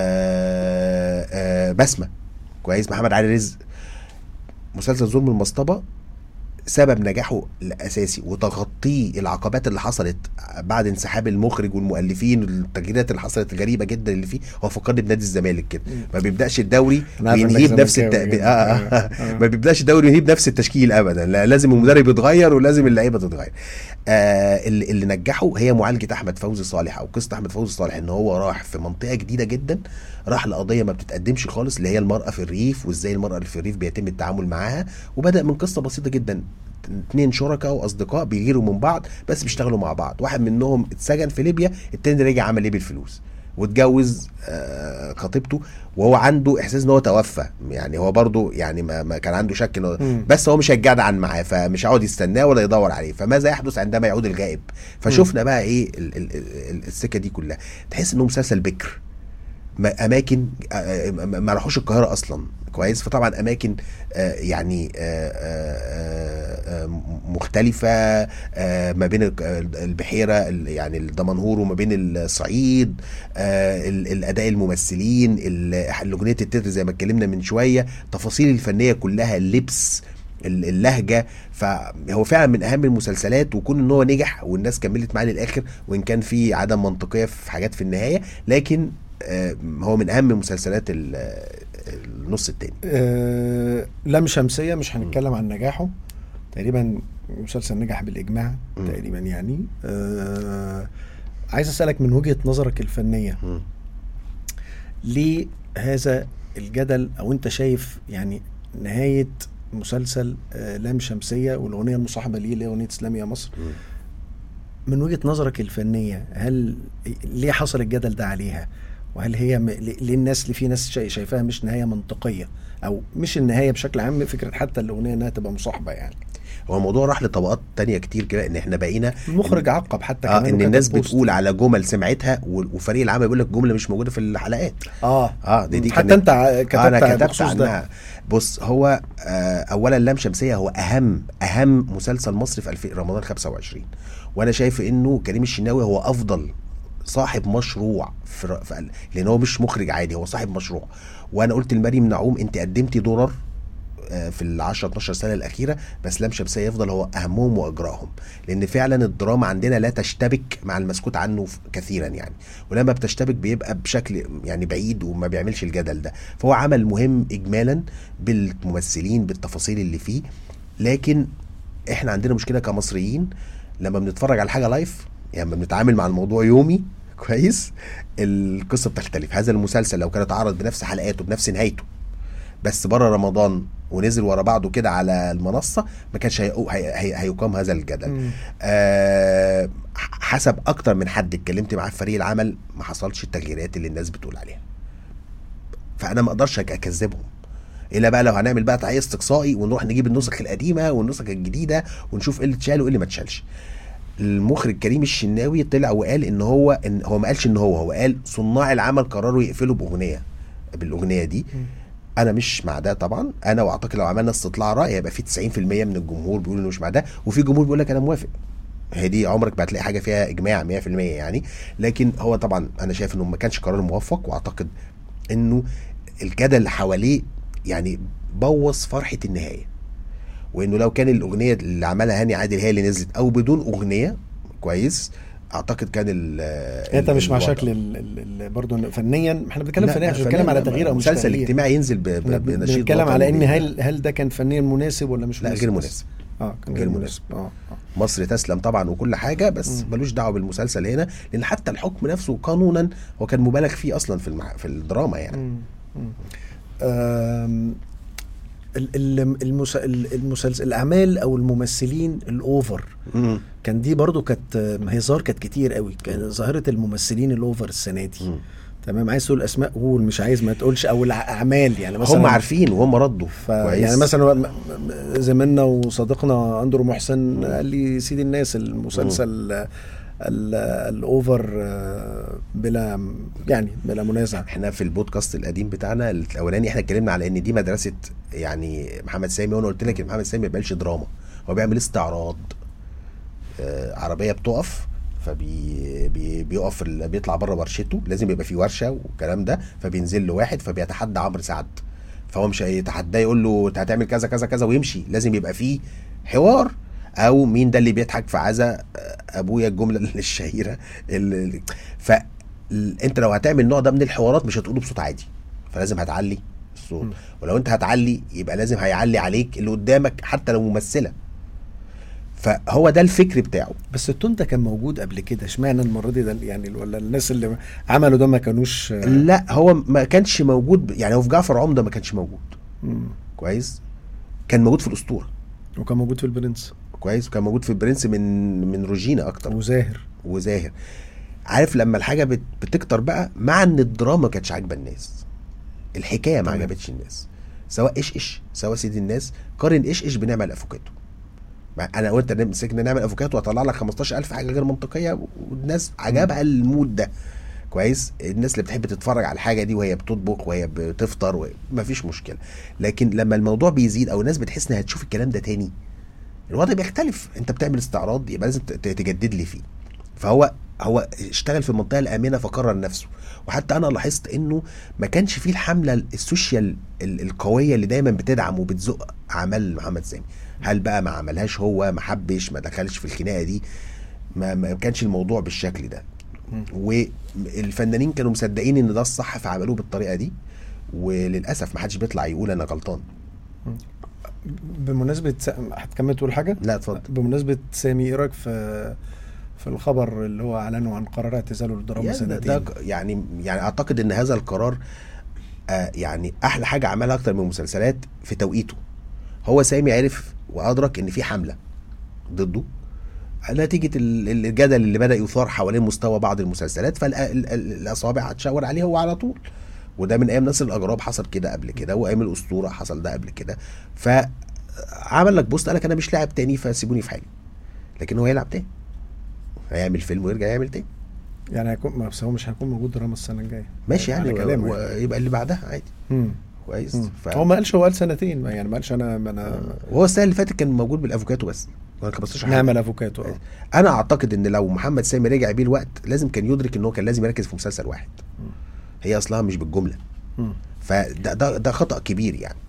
آه آه بسمه كويس محمد علي رزق مسلسل ظلم المصطبه سبب نجاحه الاساسي وتغطيه العقبات اللي حصلت بعد انسحاب المخرج والمؤلفين والتغييرات اللي حصلت الغريبه جدا اللي فيه هو فكرني بنادي الزمالك كده ما بيبداش الدوري أنا عارف وينهيه إنك بنفس الت... زملكاوي آه آه جدا. آه. ما بيبداش الدوري وينهيه بنفس التشكيل ابدا لا لازم المدرب يتغير ولازم اللعيبه تتغير آه اللي, اللي نجحه هي معالجه احمد فوزي صالح او قصه احمد فوزي صالح ان هو راح في منطقه جديده جدا راح لقضيه ما بتتقدمش خالص اللي هي المراه في الريف وازاي المراه اللي في الريف بيتم التعامل معاها وبدا من قصه بسيطه جدا اتنين شركاء واصدقاء بيغيروا من بعض بس بيشتغلوا مع بعض واحد منهم اتسجن في ليبيا التاني رجع عمل ايه بالفلوس واتجوز آه، خطيبته وهو عنده احساس ان هو توفى يعني هو برضه يعني ما, ما كان عنده شك انه مم. بس هو مش هيتجدعن معاه فمش هيقعد يستناه ولا يدور عليه فماذا يحدث عندما يعود الغائب فشفنا بقى ايه ال- ال- ال- السكه دي كلها تحس انه مسلسل بكر ما- اماكن آه، ما ما راحوش القاهره اصلا كويس فطبعا اماكن آه، يعني آه، آه، آه، مختلفه آه، ما بين الك- البحيره ال- يعني الدمنهور وما بين الصعيد آه، ال- الاداء الممثلين ال- اغنيه التتر زي ما اتكلمنا من شويه التفاصيل الفنيه كلها اللبس ال- اللهجه فهو فعلا من اهم المسلسلات وكون ان هو نجح والناس كملت معاه للاخر وان كان في عدم منطقيه في حاجات في النهايه لكن آه، هو من اهم مسلسلات ال- النص التاني آه لام شمسية مش هنتكلم عن نجاحه تقريبا مسلسل نجح بالإجماع مم. تقريبا يعني آه عايز أسألك من وجهة نظرك الفنية مم. ليه هذا الجدل أو أنت شايف يعني نهاية مسلسل آه لام شمسية والأغنية المصاحبة ليه اللي هي أغنية إسلام يا مصر مم. من وجهة نظرك الفنية هل ليه حصل الجدل ده عليها وهل هي م... ليه الناس اللي في ناس شا- شايفاها مش نهاية منطقية او مش النهاية بشكل عام فكرة حتى الأغنية انها تبقى مصاحبة يعني هو الموضوع راح لطبقات تانية كتير كده ان احنا بقينا المخرج عقب حتى اه كمان ان وكتب الناس بوست. بتقول على جمل سمعتها وال- وفريق العمل بيقول لك جمله مش موجوده في الحلقات اه اه دي دي حتى كانت- انت ع- كتبت آه انا كتبت بخصوص ده عنها بص هو آه اولا لام شمسيه هو اهم اهم مسلسل مصري في 2000 رمضان 25 وانا شايف انه كريم الشناوي هو افضل صاحب مشروع في, ر- في ال- لان هو مش مخرج عادي هو صاحب مشروع وانا قلت لمريم نعوم انت قدمتي درر آه، في ال 10 12 سنه الاخيره بس لام شمسيه يفضل هو اهمهم واجراهم لان فعلا الدراما عندنا لا تشتبك مع المسكوت عنه ف- كثيرا يعني ولما بتشتبك بيبقى بشكل يعني بعيد وما بيعملش الجدل ده فهو عمل مهم اجمالا بالممثلين بالتفاصيل اللي فيه لكن احنا عندنا مشكله كمصريين لما بنتفرج على حاجه لايف يعني لما بنتعامل مع الموضوع يومي كويس القصه بتختلف هذا المسلسل لو كان اتعرض بنفس حلقاته بنفس نهايته بس بره رمضان ونزل ورا بعضه كده على المنصه ما كانش هيقو- هي- هي- هيقام هذا الجدل مم. آه حسب اكتر من حد اتكلمت معاه في فريق العمل ما حصلش التغييرات اللي الناس بتقول عليها فانا ما اقدرش أك- اكذبهم الا بقى لو هنعمل بقى تحقيق استقصائي ونروح نجيب النسخ القديمه والنسخ الجديده ونشوف ايه اللي اتشال وايه اللي ما اتشالش المخرج كريم الشناوي طلع وقال ان هو ان هو ما قالش ان هو هو قال صناع العمل قرروا يقفلوا باغنيه بالاغنيه دي انا مش مع ده طبعا انا واعتقد لو عملنا استطلاع راي هيبقى في 90% من الجمهور بيقول انه مش مع ده وفي جمهور بيقول لك انا موافق هي دي عمرك ما هتلاقي حاجه فيها اجماع 100% يعني لكن هو طبعا انا شايف انه ما كانش قرار موفق واعتقد انه الجدل اللي حواليه يعني بوظ فرحه النهايه وانه لو كان الاغنيه اللي عملها هاني عادل هي اللي نزلت او بدون اغنيه كويس اعتقد كان ال انت مش مع الوضع. شكل ال- ال- ال- برضه فنيا احنا بنتكلم لا، فنيا مش فنياً بنتكلم على لا، تغيير او مش مسلسل تغيير اجتماعي ينزل ب- احنا ب- بن- بنشيد بنتكلم وطني على ان بي- هل هل ده كان فنيا مناسب ولا مش لا مناسب غير مناسب اه كان غير غير مناسب. مناسب اه آه. مصر تسلم طبعا وكل حاجه بس مم. ملوش دعوه بالمسلسل هنا لان حتى الحكم نفسه قانونا هو كان مبالغ فيه اصلا في المح... في الدراما يعني مم. مم. آم، ال- ال- المس- ال- المسلسل الاعمال او الممثلين الاوفر مم. كان دي برضو كانت هزار كانت كتير قوي كان ظاهره الممثلين الاوفر السنه دي مم. تمام عايز تقول اسماء قول مش عايز ما تقولش او الاعمال يعني مثلا هم عارفين وهم ردوا ف يعني مثلا م- م- زميلنا وصديقنا اندرو محسن قال لي سيد الناس المسلسل ال- الاوفر آه، بلا يعني بلا منازع احنا في البودكاست القديم بتاعنا الاولاني احنا اتكلمنا على ان دي مدرسه يعني محمد سامي وانا قلت لك ان محمد سامي ما بيعملش دراما هو بيعمل استعراض آه عربيه بتقف فبي بي بيقف ال- بيطلع بره ورشته لازم يبقى في ورشه والكلام ده فبينزل له واحد فبيتحدى عمرو سعد فهو مش هيتحداه يقول له انت هتعمل كذا كذا كذا ويمشي لازم يبقى فيه حوار او مين ده اللي بيضحك في عزا ابويا الجمله الشهيره اللي ف انت لو هتعمل نوع ده من الحوارات مش هتقوله بصوت عادي فلازم هتعلي الصوت مم. ولو انت هتعلي يبقى لازم هيعلي عليك اللي قدامك حتى لو ممثله فهو ده الفكر بتاعه بس التون ده كان موجود قبل كده اشمعنى المره دي ده يعني ولا الناس اللي عملوا ده ما كانوش لا هو ما كانش موجود يعني هو في جعفر عمده ما كانش موجود مم. كويس كان موجود في الاسطوره وكان موجود في البرنس كويس وكان موجود في البرنس من من روجينا اكتر وزاهر وزاهر عارف لما الحاجه بت... بتكتر بقى مع ان الدراما ما كانتش عاجبه الناس الحكايه ما تمام. عجبتش الناس سواء ايش ايش سواء سيد الناس قارن ايش ايش بنعمل افوكاتو ما انا وانت مسكنا نعمل افوكاتو هطلع لك 15000 حاجه غير منطقيه والناس عجبها المود ده كويس الناس اللي بتحب تتفرج على الحاجه دي وهي بتطبخ وهي بتفطر و... مفيش مشكله لكن لما الموضوع بيزيد او الناس بتحس انها هتشوف الكلام ده تاني الوضع بيختلف انت بتعمل استعراض يبقى لازم ت- ت- تجدد لي فيه فهو هو اشتغل في المنطقه الامنه فقرر نفسه وحتى انا لاحظت انه ما كانش فيه الحمله السوشيال ال- القويه اللي دايما بتدعم وبتزق اعمال محمد سامي هل بقى ما عملهاش هو ما حبش ما دخلش في الخناقه دي ما, ما كانش الموضوع بالشكل ده مم. والفنانين كانوا مصدقين ان ده الصح فعملوه بالطريقه دي وللاسف ما حدش بيطلع يقول انا غلطان بمناسبه س... هتكمل تقول حاجه لا اتفضل بمناسبه سامي ايه رايك في في الخبر اللي هو اعلنوا عن قرار اعتزاله للدراما يعني ده, سنتين ده يعني يعني اعتقد ان هذا القرار آه يعني احلى حاجه عملها اكتر من المسلسلات في توقيته هو سامي عرف وادرك ان في حمله ضده نتيجه ال- الجدل اللي بدا يثار حوالين مستوى بعض المسلسلات فالاصابع هتشاور عليه هو على طول وده من ايام نصر الاجراب حصل كده قبل كده وايام الاسطوره حصل ده قبل كده فعمل لك بوست قال لك انا مش لاعب تاني فسيبوني في حالي لكن هو هيلعب تاني هيعمل فيلم ويرجع يعمل تاني يعني هيكون ما بس هو مش هيكون موجود دراما السنه الجايه ماشي يعني على كلامه و- يعني. ويبقى اللي بعدها عادي مم. كويس مم. ف... هو ما قالش هو قال سنتين ما يعني ما قالش انا ما انا وهو السنه اللي فاتت كان موجود بالافوكاتو بس ما كان 15 حلقة. نعمل افوكاتو اه انا اعتقد ان لو محمد سامي رجع بيه الوقت لازم كان يدرك ان هو كان لازم يركز في مسلسل واحد هي اصلها مش بالجمله مم. فده ده, ده خطا كبير يعني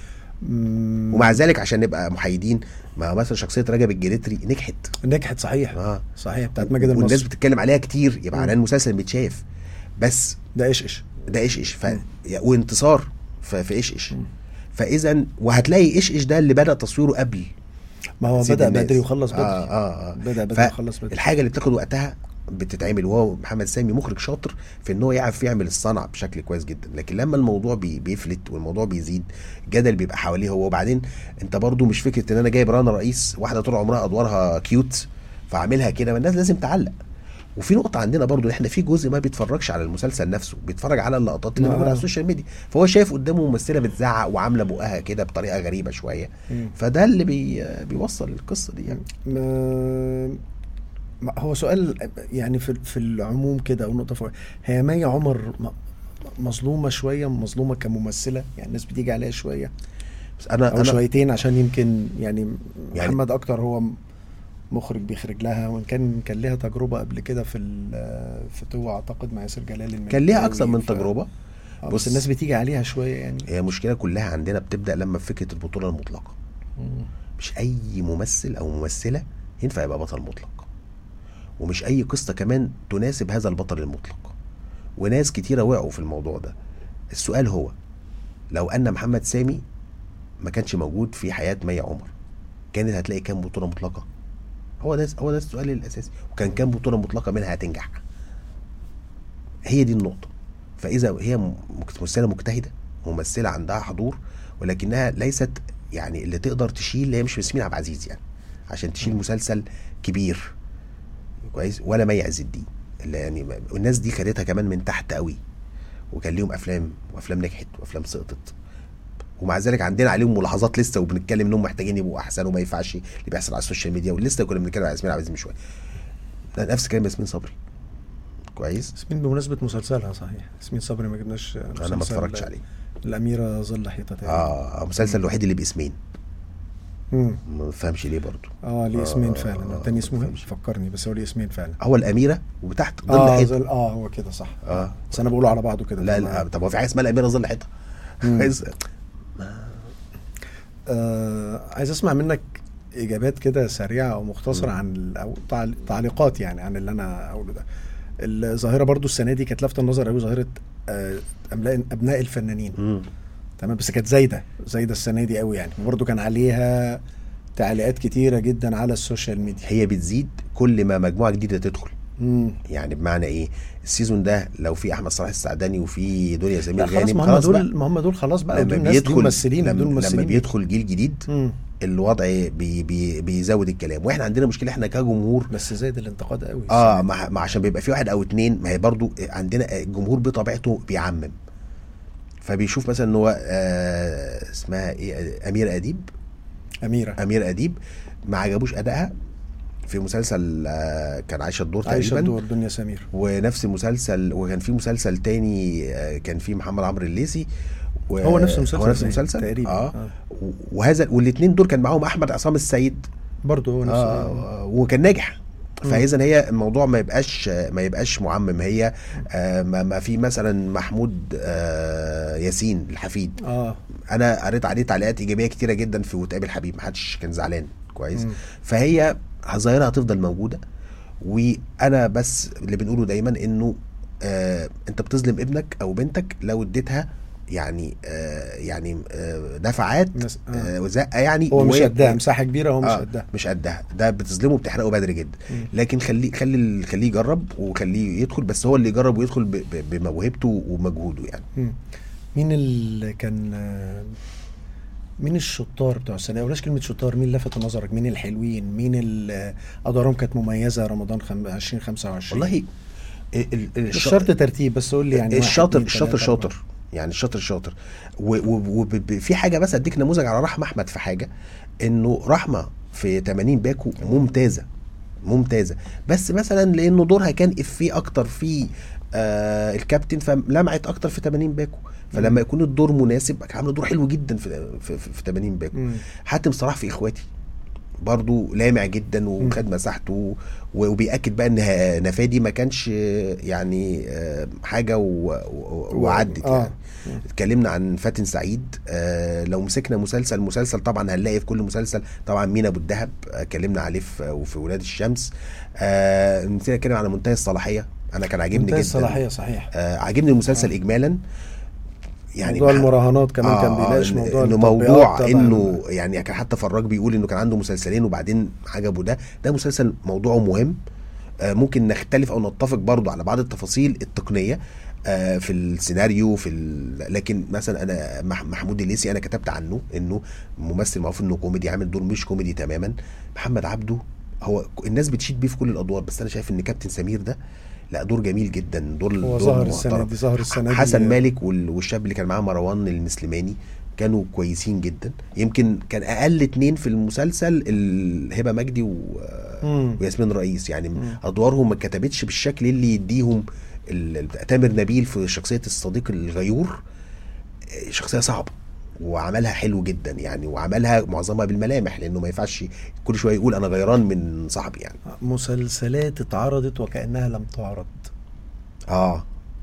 مم. ومع ذلك عشان نبقى محايدين ما مثلا شخصيه رجب الجريتري نجحت نجحت صحيح اه صحيح بتاعت ماجد والناس المصري بتتكلم عليها كتير يبقى مم. على المسلسل بيتشاف بس ده ايش ايش ده ايش ايش ف... مم. وانتصار ف... في ايش ايش مم. فاذا وهتلاقي ايش ايش ده اللي بدا تصويره قبل ما هو سيد بدا الناس. بدري وخلص بدري اه اه, آه. بدا بدري ف- وخلص بدري الحاجه اللي بتاخد وقتها بتتعمل وهو محمد سامي مخرج شاطر في ان هو يعرف يعمل الصنعه بشكل كويس جدا لكن لما الموضوع بي بيفلت والموضوع بيزيد الجدل بيبقى حواليه هو وبعدين انت برضو مش فكره ان انا جايب رنا رئيس واحده طول عمرها ادوارها كيوت فعاملها كده ما الناس لازم تعلق وفي نقطة عندنا برضو ان احنا في جزء ما بيتفرجش على المسلسل نفسه بيتفرج على اللقطات اللي آه. موجودة على السوشيال ميديا فهو شايف قدامه ممثلة بتزعق وعاملة بقها كده بطريقة غريبة شوية مم. فده اللي بي بيوصل القصة دي يعني ما ما- هو سؤال يعني في في العموم كده او نقطه فوق هي مي عمر م- مظلومه شويه مظلومه كممثله يعني الناس بتيجي عليها شويه بس انا او انا شويتين عشان يمكن يعني, يعني- محمد اكتر هو م- مخرج بيخرج لها وان كان كان ليها تجربه قبل كده في ال- في تو اعتقد مع ياسر جلال كان ليها اكثر من المنكاوي، ف- تجربه آه، بص. بس الناس بتيجي عليها شويه يعني هي المشكله كلها عندنا بتبدا لما في فكره البطوله المطلقه مم. مش اي ممثل او ممثله ينفع يبقى بطل مطلق ومش اي قصه كمان تناسب هذا البطل المطلق وناس كتيره وقعوا في الموضوع ده السؤال هو لو ان محمد سامي ما كانش موجود في حياه مي عمر كانت هتلاقي كام بطوله مطلقه هو ده هو ده السؤال الاساسي وكان كام بطوله مطلقه منها هتنجح هي دي النقطه فاذا هي م- ممثله مجتهده ممثله عندها حضور ولكنها ليست يعني اللي تقدر تشيل هي مش ياسمين عبد العزيز يعني عشان تشيل مسلسل كبير كويس ولا مي عز الدين اللي يعني ما- والناس دي خدتها كمان من تحت قوي وكان ليهم افلام وافلام نجحت وافلام سقطت ومع ذلك عندنا عليهم ملاحظات لسه وبنتكلم انهم محتاجين يبقوا احسن وما ينفعش اللي بيحصل على السوشيال ميديا ولسه كنا بنتكلم على ياسمين عبد العزيز من شويه ده نفس كلام ياسمين صبري كويس ياسمين بمناسبه مسلسلها صحيح ياسمين صبري ما جبناش انا ما مسلسل اتفرجتش عليه الاميره ظل حيطه تاني اه المسلسل الوحيد اللي باسمين مم. ما بفهمش ليه برضه اه ليه اسمين آه، فعلا آه، التاني اسمه ايه مفهمش. فكرني بس هو ليه اسمين فعلا هو الاميره وتحت ظل اه حيطه ظل اه هو كده صح اه بس انا بقوله على بعضه كده لا فما- لا طب هو في حاجه اسمها الاميره ظل حيطه مم. كويس آه عايز اسمع منك اجابات كده سريعه او مختصره مم. عن ال- او تعل- تعليقات يعني عن اللي انا اقوله ده الظاهره برضو السنه دي كانت لافته النظر قوي ظاهره آه، أملاء- ابناء الفنانين مم. تمام بس كانت زايده زايده السنه دي قوي يعني وبرضو كان عليها تعليقات كتيره جدا على السوشيال ميديا هي بتزيد كل ما مجموعه جديده تدخل مم. يعني بمعنى ايه السيزون ده لو في احمد صلاح السعداني وفي دنيا سمير لا خلاص غانم ما هم خلاص دول بقى. ما هم دول خلاص بقى لما دول ناس دي بيدخل ممثلين لما, دول لما ممثلين بيدخل جيل جديد مم. الوضع بي بي بيزود الكلام واحنا عندنا مشكله احنا كجمهور بس زايد الانتقاد قوي اه ما ما عشان بيبقى في واحد او اتنين ما هي برضو عندنا الجمهور بطبيعته بيعمم فبيشوف مثلا ان هو آه اسمها ايه امير اديب اميره امير اديب ما عجبوش ادائها في مسلسل آه كان عايشه الدور عايشه تقريبا دور دنيا سمير ونفس المسلسل وكان في مسلسل تاني آه، كان فيه محمد عمرو الليثي و- هو نفس المسلسل هو نفس زي- المسلسل تقريبا اه و- وهذا والاثنين دول كان معاهم احمد عصام السيد برضه هو نفس آه وكان ناجح مم. فاذا هي الموضوع ما يبقاش ما يبقاش معمم هي آه ما, ما في مثلا محمود آه ياسين الحفيد اه انا قريت عليه تعليقات ايجابيه كتيره جدا في وتقابل حبيب ما حدش كان زعلان كويس مم. فهي ظاهره هتفضل موجوده وانا بس اللي بنقوله دايما انه آه انت بتظلم ابنك او بنتك لو اديتها يعني آه يعني آه دفعات ناس- آه. آه وزقه يعني هو مش وهي- قدها مساحه كبيره هو مش آه قدها مش قدها ده بتظلمه بتحرقه بدري جدا مم. لكن خليه خلي خليه يجرب وخليه يدخل بس هو اللي يجرب ويدخل ب- ب- بموهبته ومجهوده يعني مم. مين اللي كان آه، مين الشطار بتوع السنه بلاش كلمه شطار مين لفت نظرك مين الحلوين مين اللي ادوارهم كانت مميزه رمضان خم... 2025 والله ال- ال- مش الش- شرط ترتيب بس قول لي يعني واحد، الشاطر اتنين، الشاطر تلاتة، شاطر أربعة. يعني الشاطر شاطر وفي حاجه بس اديك نموذج على رحمه احمد في حاجه انه رحمه في 80 باكو ممتازه ممتازه بس مثلا لانه دورها كان افيه اكتر في آه الكابتن فلمعت اكتر في 80 باكو فلما يكون الدور مناسب كان عامله دور حلو جدا في في, في, في 80 باكو مم. حاتم صلاح في اخواتي برضو لامع جدا وخد مساحته و- وبيأكد بقى ان ه- نفادي ما كانش آه، يعني آه، حاجه و- و- وعدت آه. يعني اتكلمنا عن فاتن سعيد آه لو مسكنا مسلسل مسلسل طبعا هنلاقي في كل مسلسل طبعا مينا ابو الدهب آه، اتكلمنا عليه في وفي ولاد الشمس آه نسينا نتكلم على منتهى الصلاحيه انا كان عاجبني منتهى جدا الصلاحيه صحيح آه عاجبني المسلسل آه. اجمالا يعني موضوع مع- المراهنات كمان كان بيناقش إن- موضوع انه التطبيقات موضوع طبعاً. انه يعني كان حتى فراج بيقول انه كان عنده مسلسلين وبعدين عجبه ده ده مسلسل موضوعه مهم آه، ممكن نختلف او نتفق برضو على بعض التفاصيل التقنيه آه، في السيناريو في ال... لكن مثلا انا مح- محمود الليثي انا كتبت عنه انه ممثل معروف انه كوميدي عامل دور مش كوميدي تماما محمد عبده هو الناس بتشيد بيه في كل الادوار بس انا شايف ان كابتن سمير ده لا دور جميل جدا دور هو دور ظهر السنه محترم. دي ظهر السنه دي حسن مالك وال- والشاب اللي كان معاه مروان المسلماني كانوا كويسين جدا يمكن كان اقل اتنين في المسلسل ال- هبه مجدي و... مم. وياسمين رئيس يعني مم. ادوارهم ما اتكتبتش بالشكل اللي يديهم ال- ال- تامر نبيل في شخصيه الصديق الغيور آه، شخصيه صعبه وعملها حلو جدا يعني وعملها معظمها بالملامح لانه ما ينفعش كل شويه يقول انا غيران من صاحبي يعني مسلسلات اتعرضت وكانها لم تعرض اه,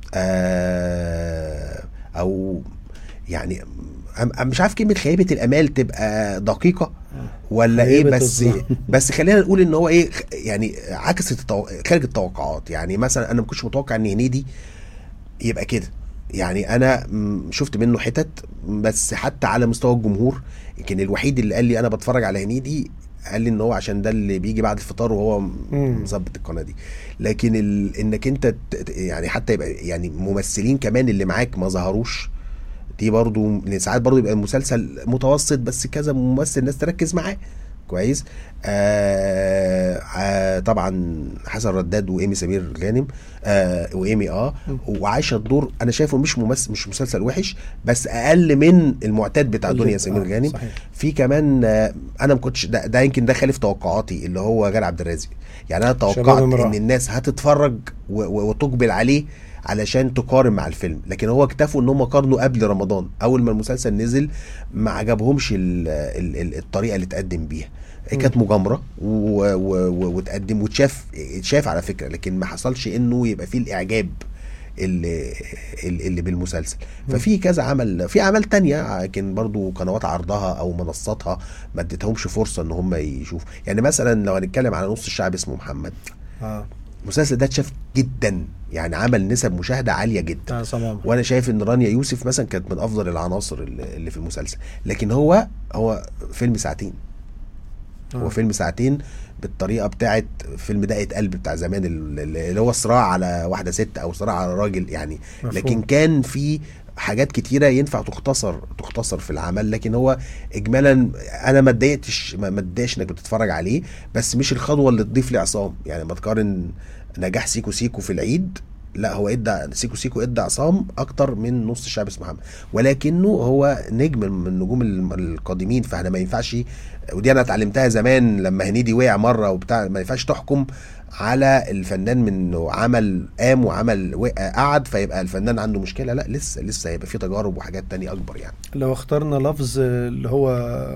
آه او يعني أم- أم- مش عارف كلمه خيبه الامال تبقى دقيقه ولا ايه خيبة بس الظن. بس خلينا نقول ان هو ايه خ- يعني عكست التو... خارج التوقعات يعني مثلا انا ما كنتش متوقع ان هنيدي يبقى كده يعني انا م- شفت منه حتت بس حتى على مستوى الجمهور يمكن الوحيد اللي قال لي انا بتفرج على هنيدي قال لي ان هو عشان ده اللي بيجي بعد الفطار وهو م- مم. مظبط القناه دي لكن ال... انك انت ت- ت- يعني حتى يبقى يعني ممثلين كمان اللي معاك ما ظهروش دي برضو لأن ساعات برضو يبقى المسلسل متوسط بس كذا ممثل الناس تركز معاه كويس آه آه طبعا حسن رداد وايمي سمير غانم آه وايمي اه وعايشه الدور انا شايفه مش ممثل مش مسلسل وحش بس اقل من المعتاد بتاع اللي- دنيا سمير آه، غانم صحيح. في كمان آه انا ما كنتش ده, ده يمكن ده خالف توقعاتي اللي هو غير عبد الرازق يعني انا شباب توقعت امرأة. ان الناس هتتفرج و- و- وتقبل عليه علشان تقارن مع الفيلم لكن هو اكتفوا ان هم قارنوا قبل رمضان اول ما المسلسل نزل ما عجبهمش ال ال ال الطريقه اللي اتقدم بيها كانت مغامره و- و- و- وتقدم وتشاف اتشاف على فكره لكن ما حصلش انه يبقى فيه الاعجاب اللي اللي بالمسلسل ففي كذا عمل في اعمال تانية لكن برضو قنوات عرضها او منصاتها ما اديتهمش فرصه ان هم يشوفوا يعني مثلا لو هنتكلم على نص الشعب اسمه محمد اه المسلسل ده اتشاف جدا يعني عمل نسب مشاهده عاليه جدا آه، تمام وانا شايف ان رانيا يوسف مثلا كانت من افضل العناصر اللي اللي في المسلسل لكن هو هو فيلم ساعتين هو آه. فيلم ساعتين بالطريقه بتاعت فيلم دقه قلب بتاع زمان ال- ال- اللي هو صراع على واحده ست او صراع على راجل يعني مفهوم. لكن كان في حاجات كتيره ينفع تختصر تختصر في العمل لكن هو اجمالا انا ما اتضايقتش ما ما اتضايقش انك بتتفرج عليه بس مش الخطوه اللي تضيف لي عصام يعني ما تقارن نجاح سيكو سيكو في العيد لا هو ادى سيكو سيكو ادى عصام اكتر من نص الشعب اسمه محمد ولكنه هو نجم من نجوم الم- القادمين فاحنا ما ينفعش ودي انا اتعلمتها زمان لما هنيدي وقع مره وبتاع ما ينفعش تحكم على الفنان من انه عمل قام وعمل وقع قعد فيبقى الفنان عنده مشكله لا لسه لسه هيبقى في تجارب وحاجات تانية اكبر يعني لو اخترنا لفظ اللي هو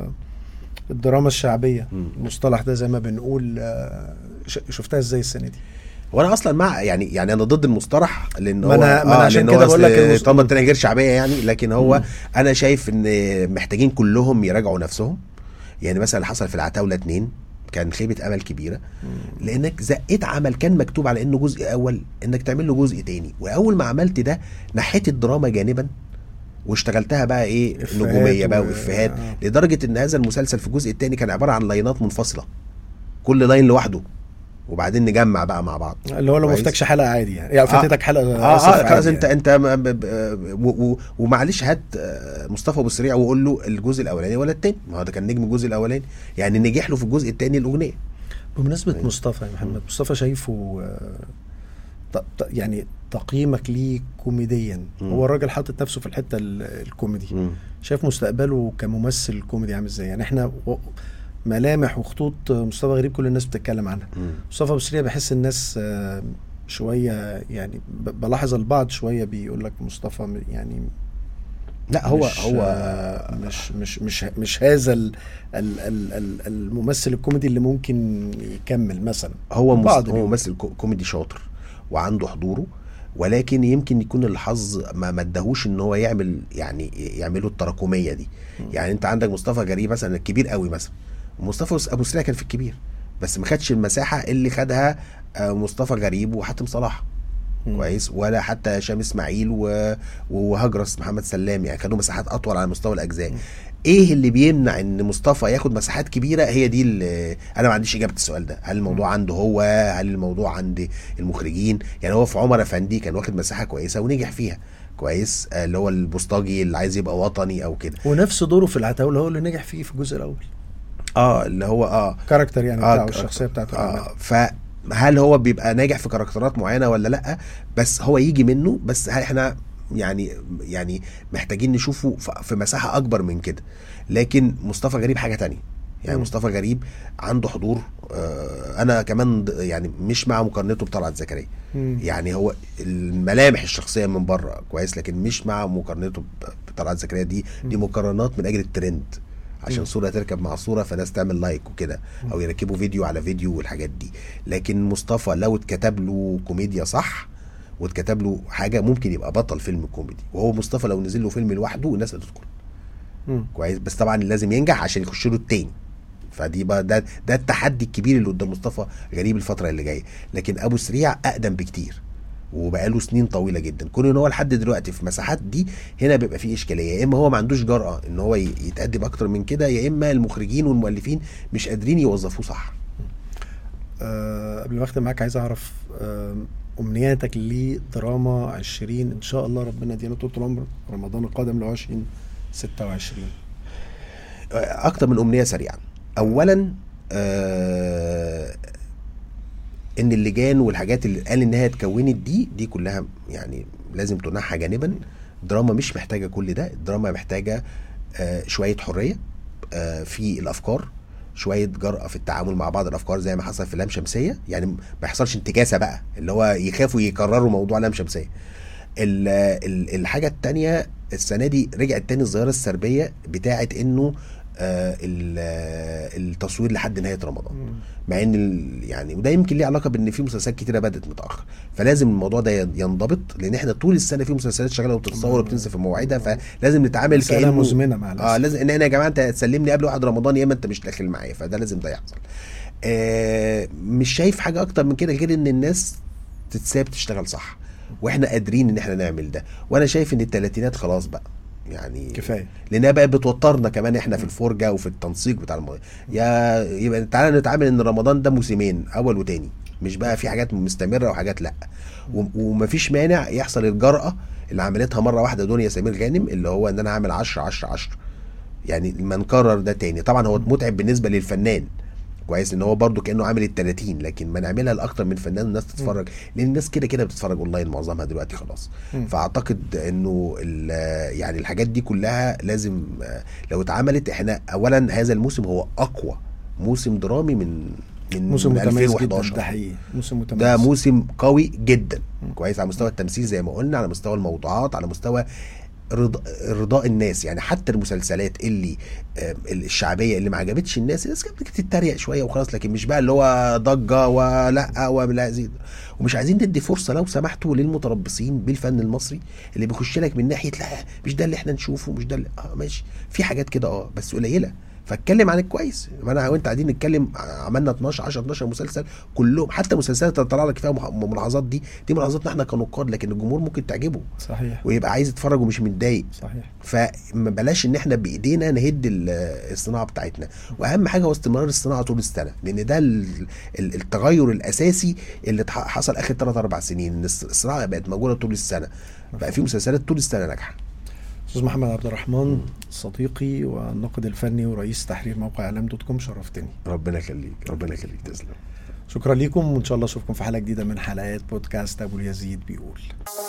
الدراما الشعبية مم. المصطلح ده زي ما بنقول آه، ش- شفتها ازاي السنة دي وانا اصلا مع يعني يعني انا ضد المصطلح لان ما هو أنا- ما أنا عشان لأن كده هو بقول لك أصل المص- طالما التانية غير شعبيه يعني لكن هو مم. انا شايف ان محتاجين كلهم يراجعوا نفسهم يعني مثلا اللي حصل في العتاوله اتنين كان خيبه امل كبيره لانك زقيت عمل كان مكتوب على انه جزء اول انك تعمل له جزء تاني واول ما عملت ده نحيت الدراما جانبا واشتغلتها بقى ايه إفيهات نجوميه بقى و- وافيهات آه. لدرجه ان هذا المسلسل في الجزء الثاني كان عباره عن لاينات منفصله كل لاين لوحده وبعدين نجمع بقى مع بعض اللي هو لو ما كويس؟ فاتكش حلقة عادي يعني يعني فاتتك حلقة اه آسف اه عادي خلاص انت يعني. انت م- ب- ب- و- و- ومعلش هات آه، مصطفى ابو سريع وقول له الجزء الاولاني ولا التاني ما هو ده كان نجم الجزء الاولاني يعني نجح له في الجزء الثاني الاغنيه بمناسبة مصطفى يا محمد مصطفى شايفه آه، ت- ت- يعني تقييمك ليه كوميديا مم. هو الراجل حاطط نفسه في الحتة ال- الكوميدي شايف مستقبله كممثل كوميدي عامل ازاي يعني احنا و- ملامح وخطوط مصطفى غريب كل الناس بتتكلم عنها مم. مصطفى ابو سريع بحس الناس آه، شويه يعني ب- بلاحظ البعض شويه بيقول لك مصطفى م- يعني لا هو مش هو آه، مش مش مش مش هذا ال ال ال ال الممثل الكوميدي اللي ممكن يكمل مثلا هو مس- بعض هو اليوم. ممثل كو- كوميدي شاطر وعنده حضوره ولكن يمكن يكون الحظ ما ما اداهوش ان هو يعمل يعني يعملوا التراكميه دي يعني انت عندك مصطفى غريب مثلا الكبير قوي مثلا مصطفى ابو سريع كان في الكبير بس ما خدش المساحه اللي خدها آه، مصطفى غريب وحاتم صلاح مم. كويس ولا حتى هشام اسماعيل و... وهجرس محمد سلام يعني خدوا مساحات اطول على مستوى الاجزاء ايه اللي بيمنع ان مصطفى ياخد مساحات كبيره هي دي اللي انا ما عنديش اجابه السؤال ده هل الموضوع عنده هو هل الموضوع عند المخرجين يعني هو في عمر افندي كان واخد مساحه كويسه ونجح فيها كويس آه، اللي هو البوسطجي اللي عايز يبقى وطني او كده ونفس دوره في العتاوله هو اللي نجح فيه في الجزء الاول اه اللي هو اه كاركتر يعني آه، بتاعه ك- الشخصيه بتاعته اه فهل هو بيبقى ناجح في كاركترات معينه ولا لا بس هو يجي منه بس هل احنا يعني يعني محتاجين نشوفه ف- في مساحه اكبر من كده لكن مصطفى غريب حاجه تانية يعني مم. مصطفى غريب عنده حضور آه انا كمان ض- يعني مش مع مقارنته بطلعت زكريا مم. يعني هو الملامح الشخصيه من بره كويس لكن مش مع مقارنته ب- بطلعت زكريا دي دي مقارنات من اجل الترند عشان مم. صوره تركب مع صوره فناس تعمل لايك وكده او يركبوا فيديو على فيديو والحاجات دي لكن مصطفى لو اتكتب له كوميديا صح واتكتب له حاجه ممكن يبقى بطل فيلم كوميدي وهو مصطفى لو نزل له فيلم لوحده الناس هتدخل مم. كويس بس طبعا لازم ينجح عشان يخش له التاني فدي بقى ده ده التحدي الكبير اللي قدام مصطفى غريب الفتره اللي جايه لكن ابو سريع اقدم بكتير وبقاله سنين طويله جدا كون ان هو لحد دلوقتي في مساحات دي هنا بيبقى فيه اشكاليه يا اما هو ما عندوش جرأه ان هو ي- يتقدم اكتر من كده يا اما المخرجين والمؤلفين مش قادرين يوظفوه صح آه قبل ما اختم معاك عايز اعرف آه امنياتك لدراما 20 ان شاء الله ربنا يدينا طول العمر رمضان القادم ل 20 26 اكتر من امنيه سريعه اولا آه ان اللجان والحاجات اللي قال انها اتكونت دي دي كلها يعني لازم تنحى جانبا الدراما مش محتاجه كل ده الدراما محتاجه آه شويه حريه آه في الافكار شويه جرأه في التعامل مع بعض الافكار زي ما حصل في لام شمسيه يعني ما يحصلش انتكاسه بقى اللي هو يخافوا يكرروا موضوع لام شمسيه ال- ال- الحاجه التانية السنه دي رجعت تاني الظاهره السلبيه بتاعت انه آه، ال- آه، التصوير لحد نهايه رمضان مم. مع ان ال- يعني وده يمكن ليه علاقه بان في مسلسلات كتيره بدات متاخر فلازم الموضوع ده ين- ينضبط لان احنا طول السنه في مسلسلات شغاله وبتتصور وبتنزل في مواعيدها فلازم نتعامل مسألة كانه مزمنة مع الأسف. اه لازم ان انا يا جماعه انت تسلمني قبل واحد رمضان يا اما انت مش داخل معايا فده لازم ده يحصل آه مش شايف حاجه اكتر من كده غير ان الناس تتساب تشتغل صح واحنا قادرين ان احنا نعمل ده وانا شايف ان الثلاثينات خلاص بقى يعني كفايه لانها بقت بتوترنا كمان احنا في الفرجه وفي التنسيق بتاع الموضوع يا يبقى تعالى نتعامل ان رمضان ده موسمين اول وتاني مش بقى في حاجات مستمره وحاجات لا و- ومفيش مانع يحصل الجرأه اللي عملتها مره واحده دنيا سمير غانم اللي هو ان انا اعمل 10 10 10 يعني ما نكرر ده تاني طبعا هو متعب بالنسبه للفنان كويس ان هو برضو كانه عامل ال 30 لكن ما نعملها لاكتر من فنان والناس تتفرج لان الناس كده كده بتتفرج اونلاين معظمها دلوقتي خلاص مم. فاعتقد انه ال- يعني الحاجات دي كلها لازم آه، لو اتعملت احنا اولا هذا الموسم هو اقوى موسم درامي من من موسم من متميز جدا 2011 ده حقيقي موسم متميز ده موسم قوي جدا مم. كويس على مستوى التمثيل زي ما قلنا على مستوى الموضوعات على مستوى رضا رضاء الناس يعني حتى المسلسلات اللي آه، الشعبيه اللي ما عجبتش الناس الناس كانت بتتريق شويه وخلاص لكن مش بقى اللي هو ضجه ولا ولا زي ومش عايزين ندي فرصه لو سمحتوا للمتربصين بالفن المصري اللي بيخش لك من ناحيه لا مش ده اللي احنا نشوفه مش ده اللي اه ماشي في حاجات كده اه بس قليله فاتكلم عن الكويس ما انا وانت قاعدين نتكلم عملنا 12 10 12 مسلسل كلهم حتى مسلسلات اللي طلع لك فيها مح- ملاحظات دي دي ملاحظاتنا احنا كنقاد لكن الجمهور ممكن تعجبه صحيح ويبقى عايز يتفرج ومش متضايق صحيح فما بلاش ان احنا بايدينا نهد ال- الصناعه بتاعتنا واهم حاجه هو استمرار الصناعه طول السنه لان ده ال- ال- التغير الاساسي اللي اتح- حصل اخر 3 4 سنين ان الص- الصناعه بقت موجوده طول السنه بقى في مسلسلات طول السنه ناجحه استاذ محمد عبد الرحمن صديقي والناقد الفني ورئيس تحرير موقع اعلام دوت كوم شرفتني ربنا يخليك ربنا يخليك تسلم شكرا لكم وان شاء الله اشوفكم في حلقه جديده من حلقات بودكاست ابو اليزيد بيقول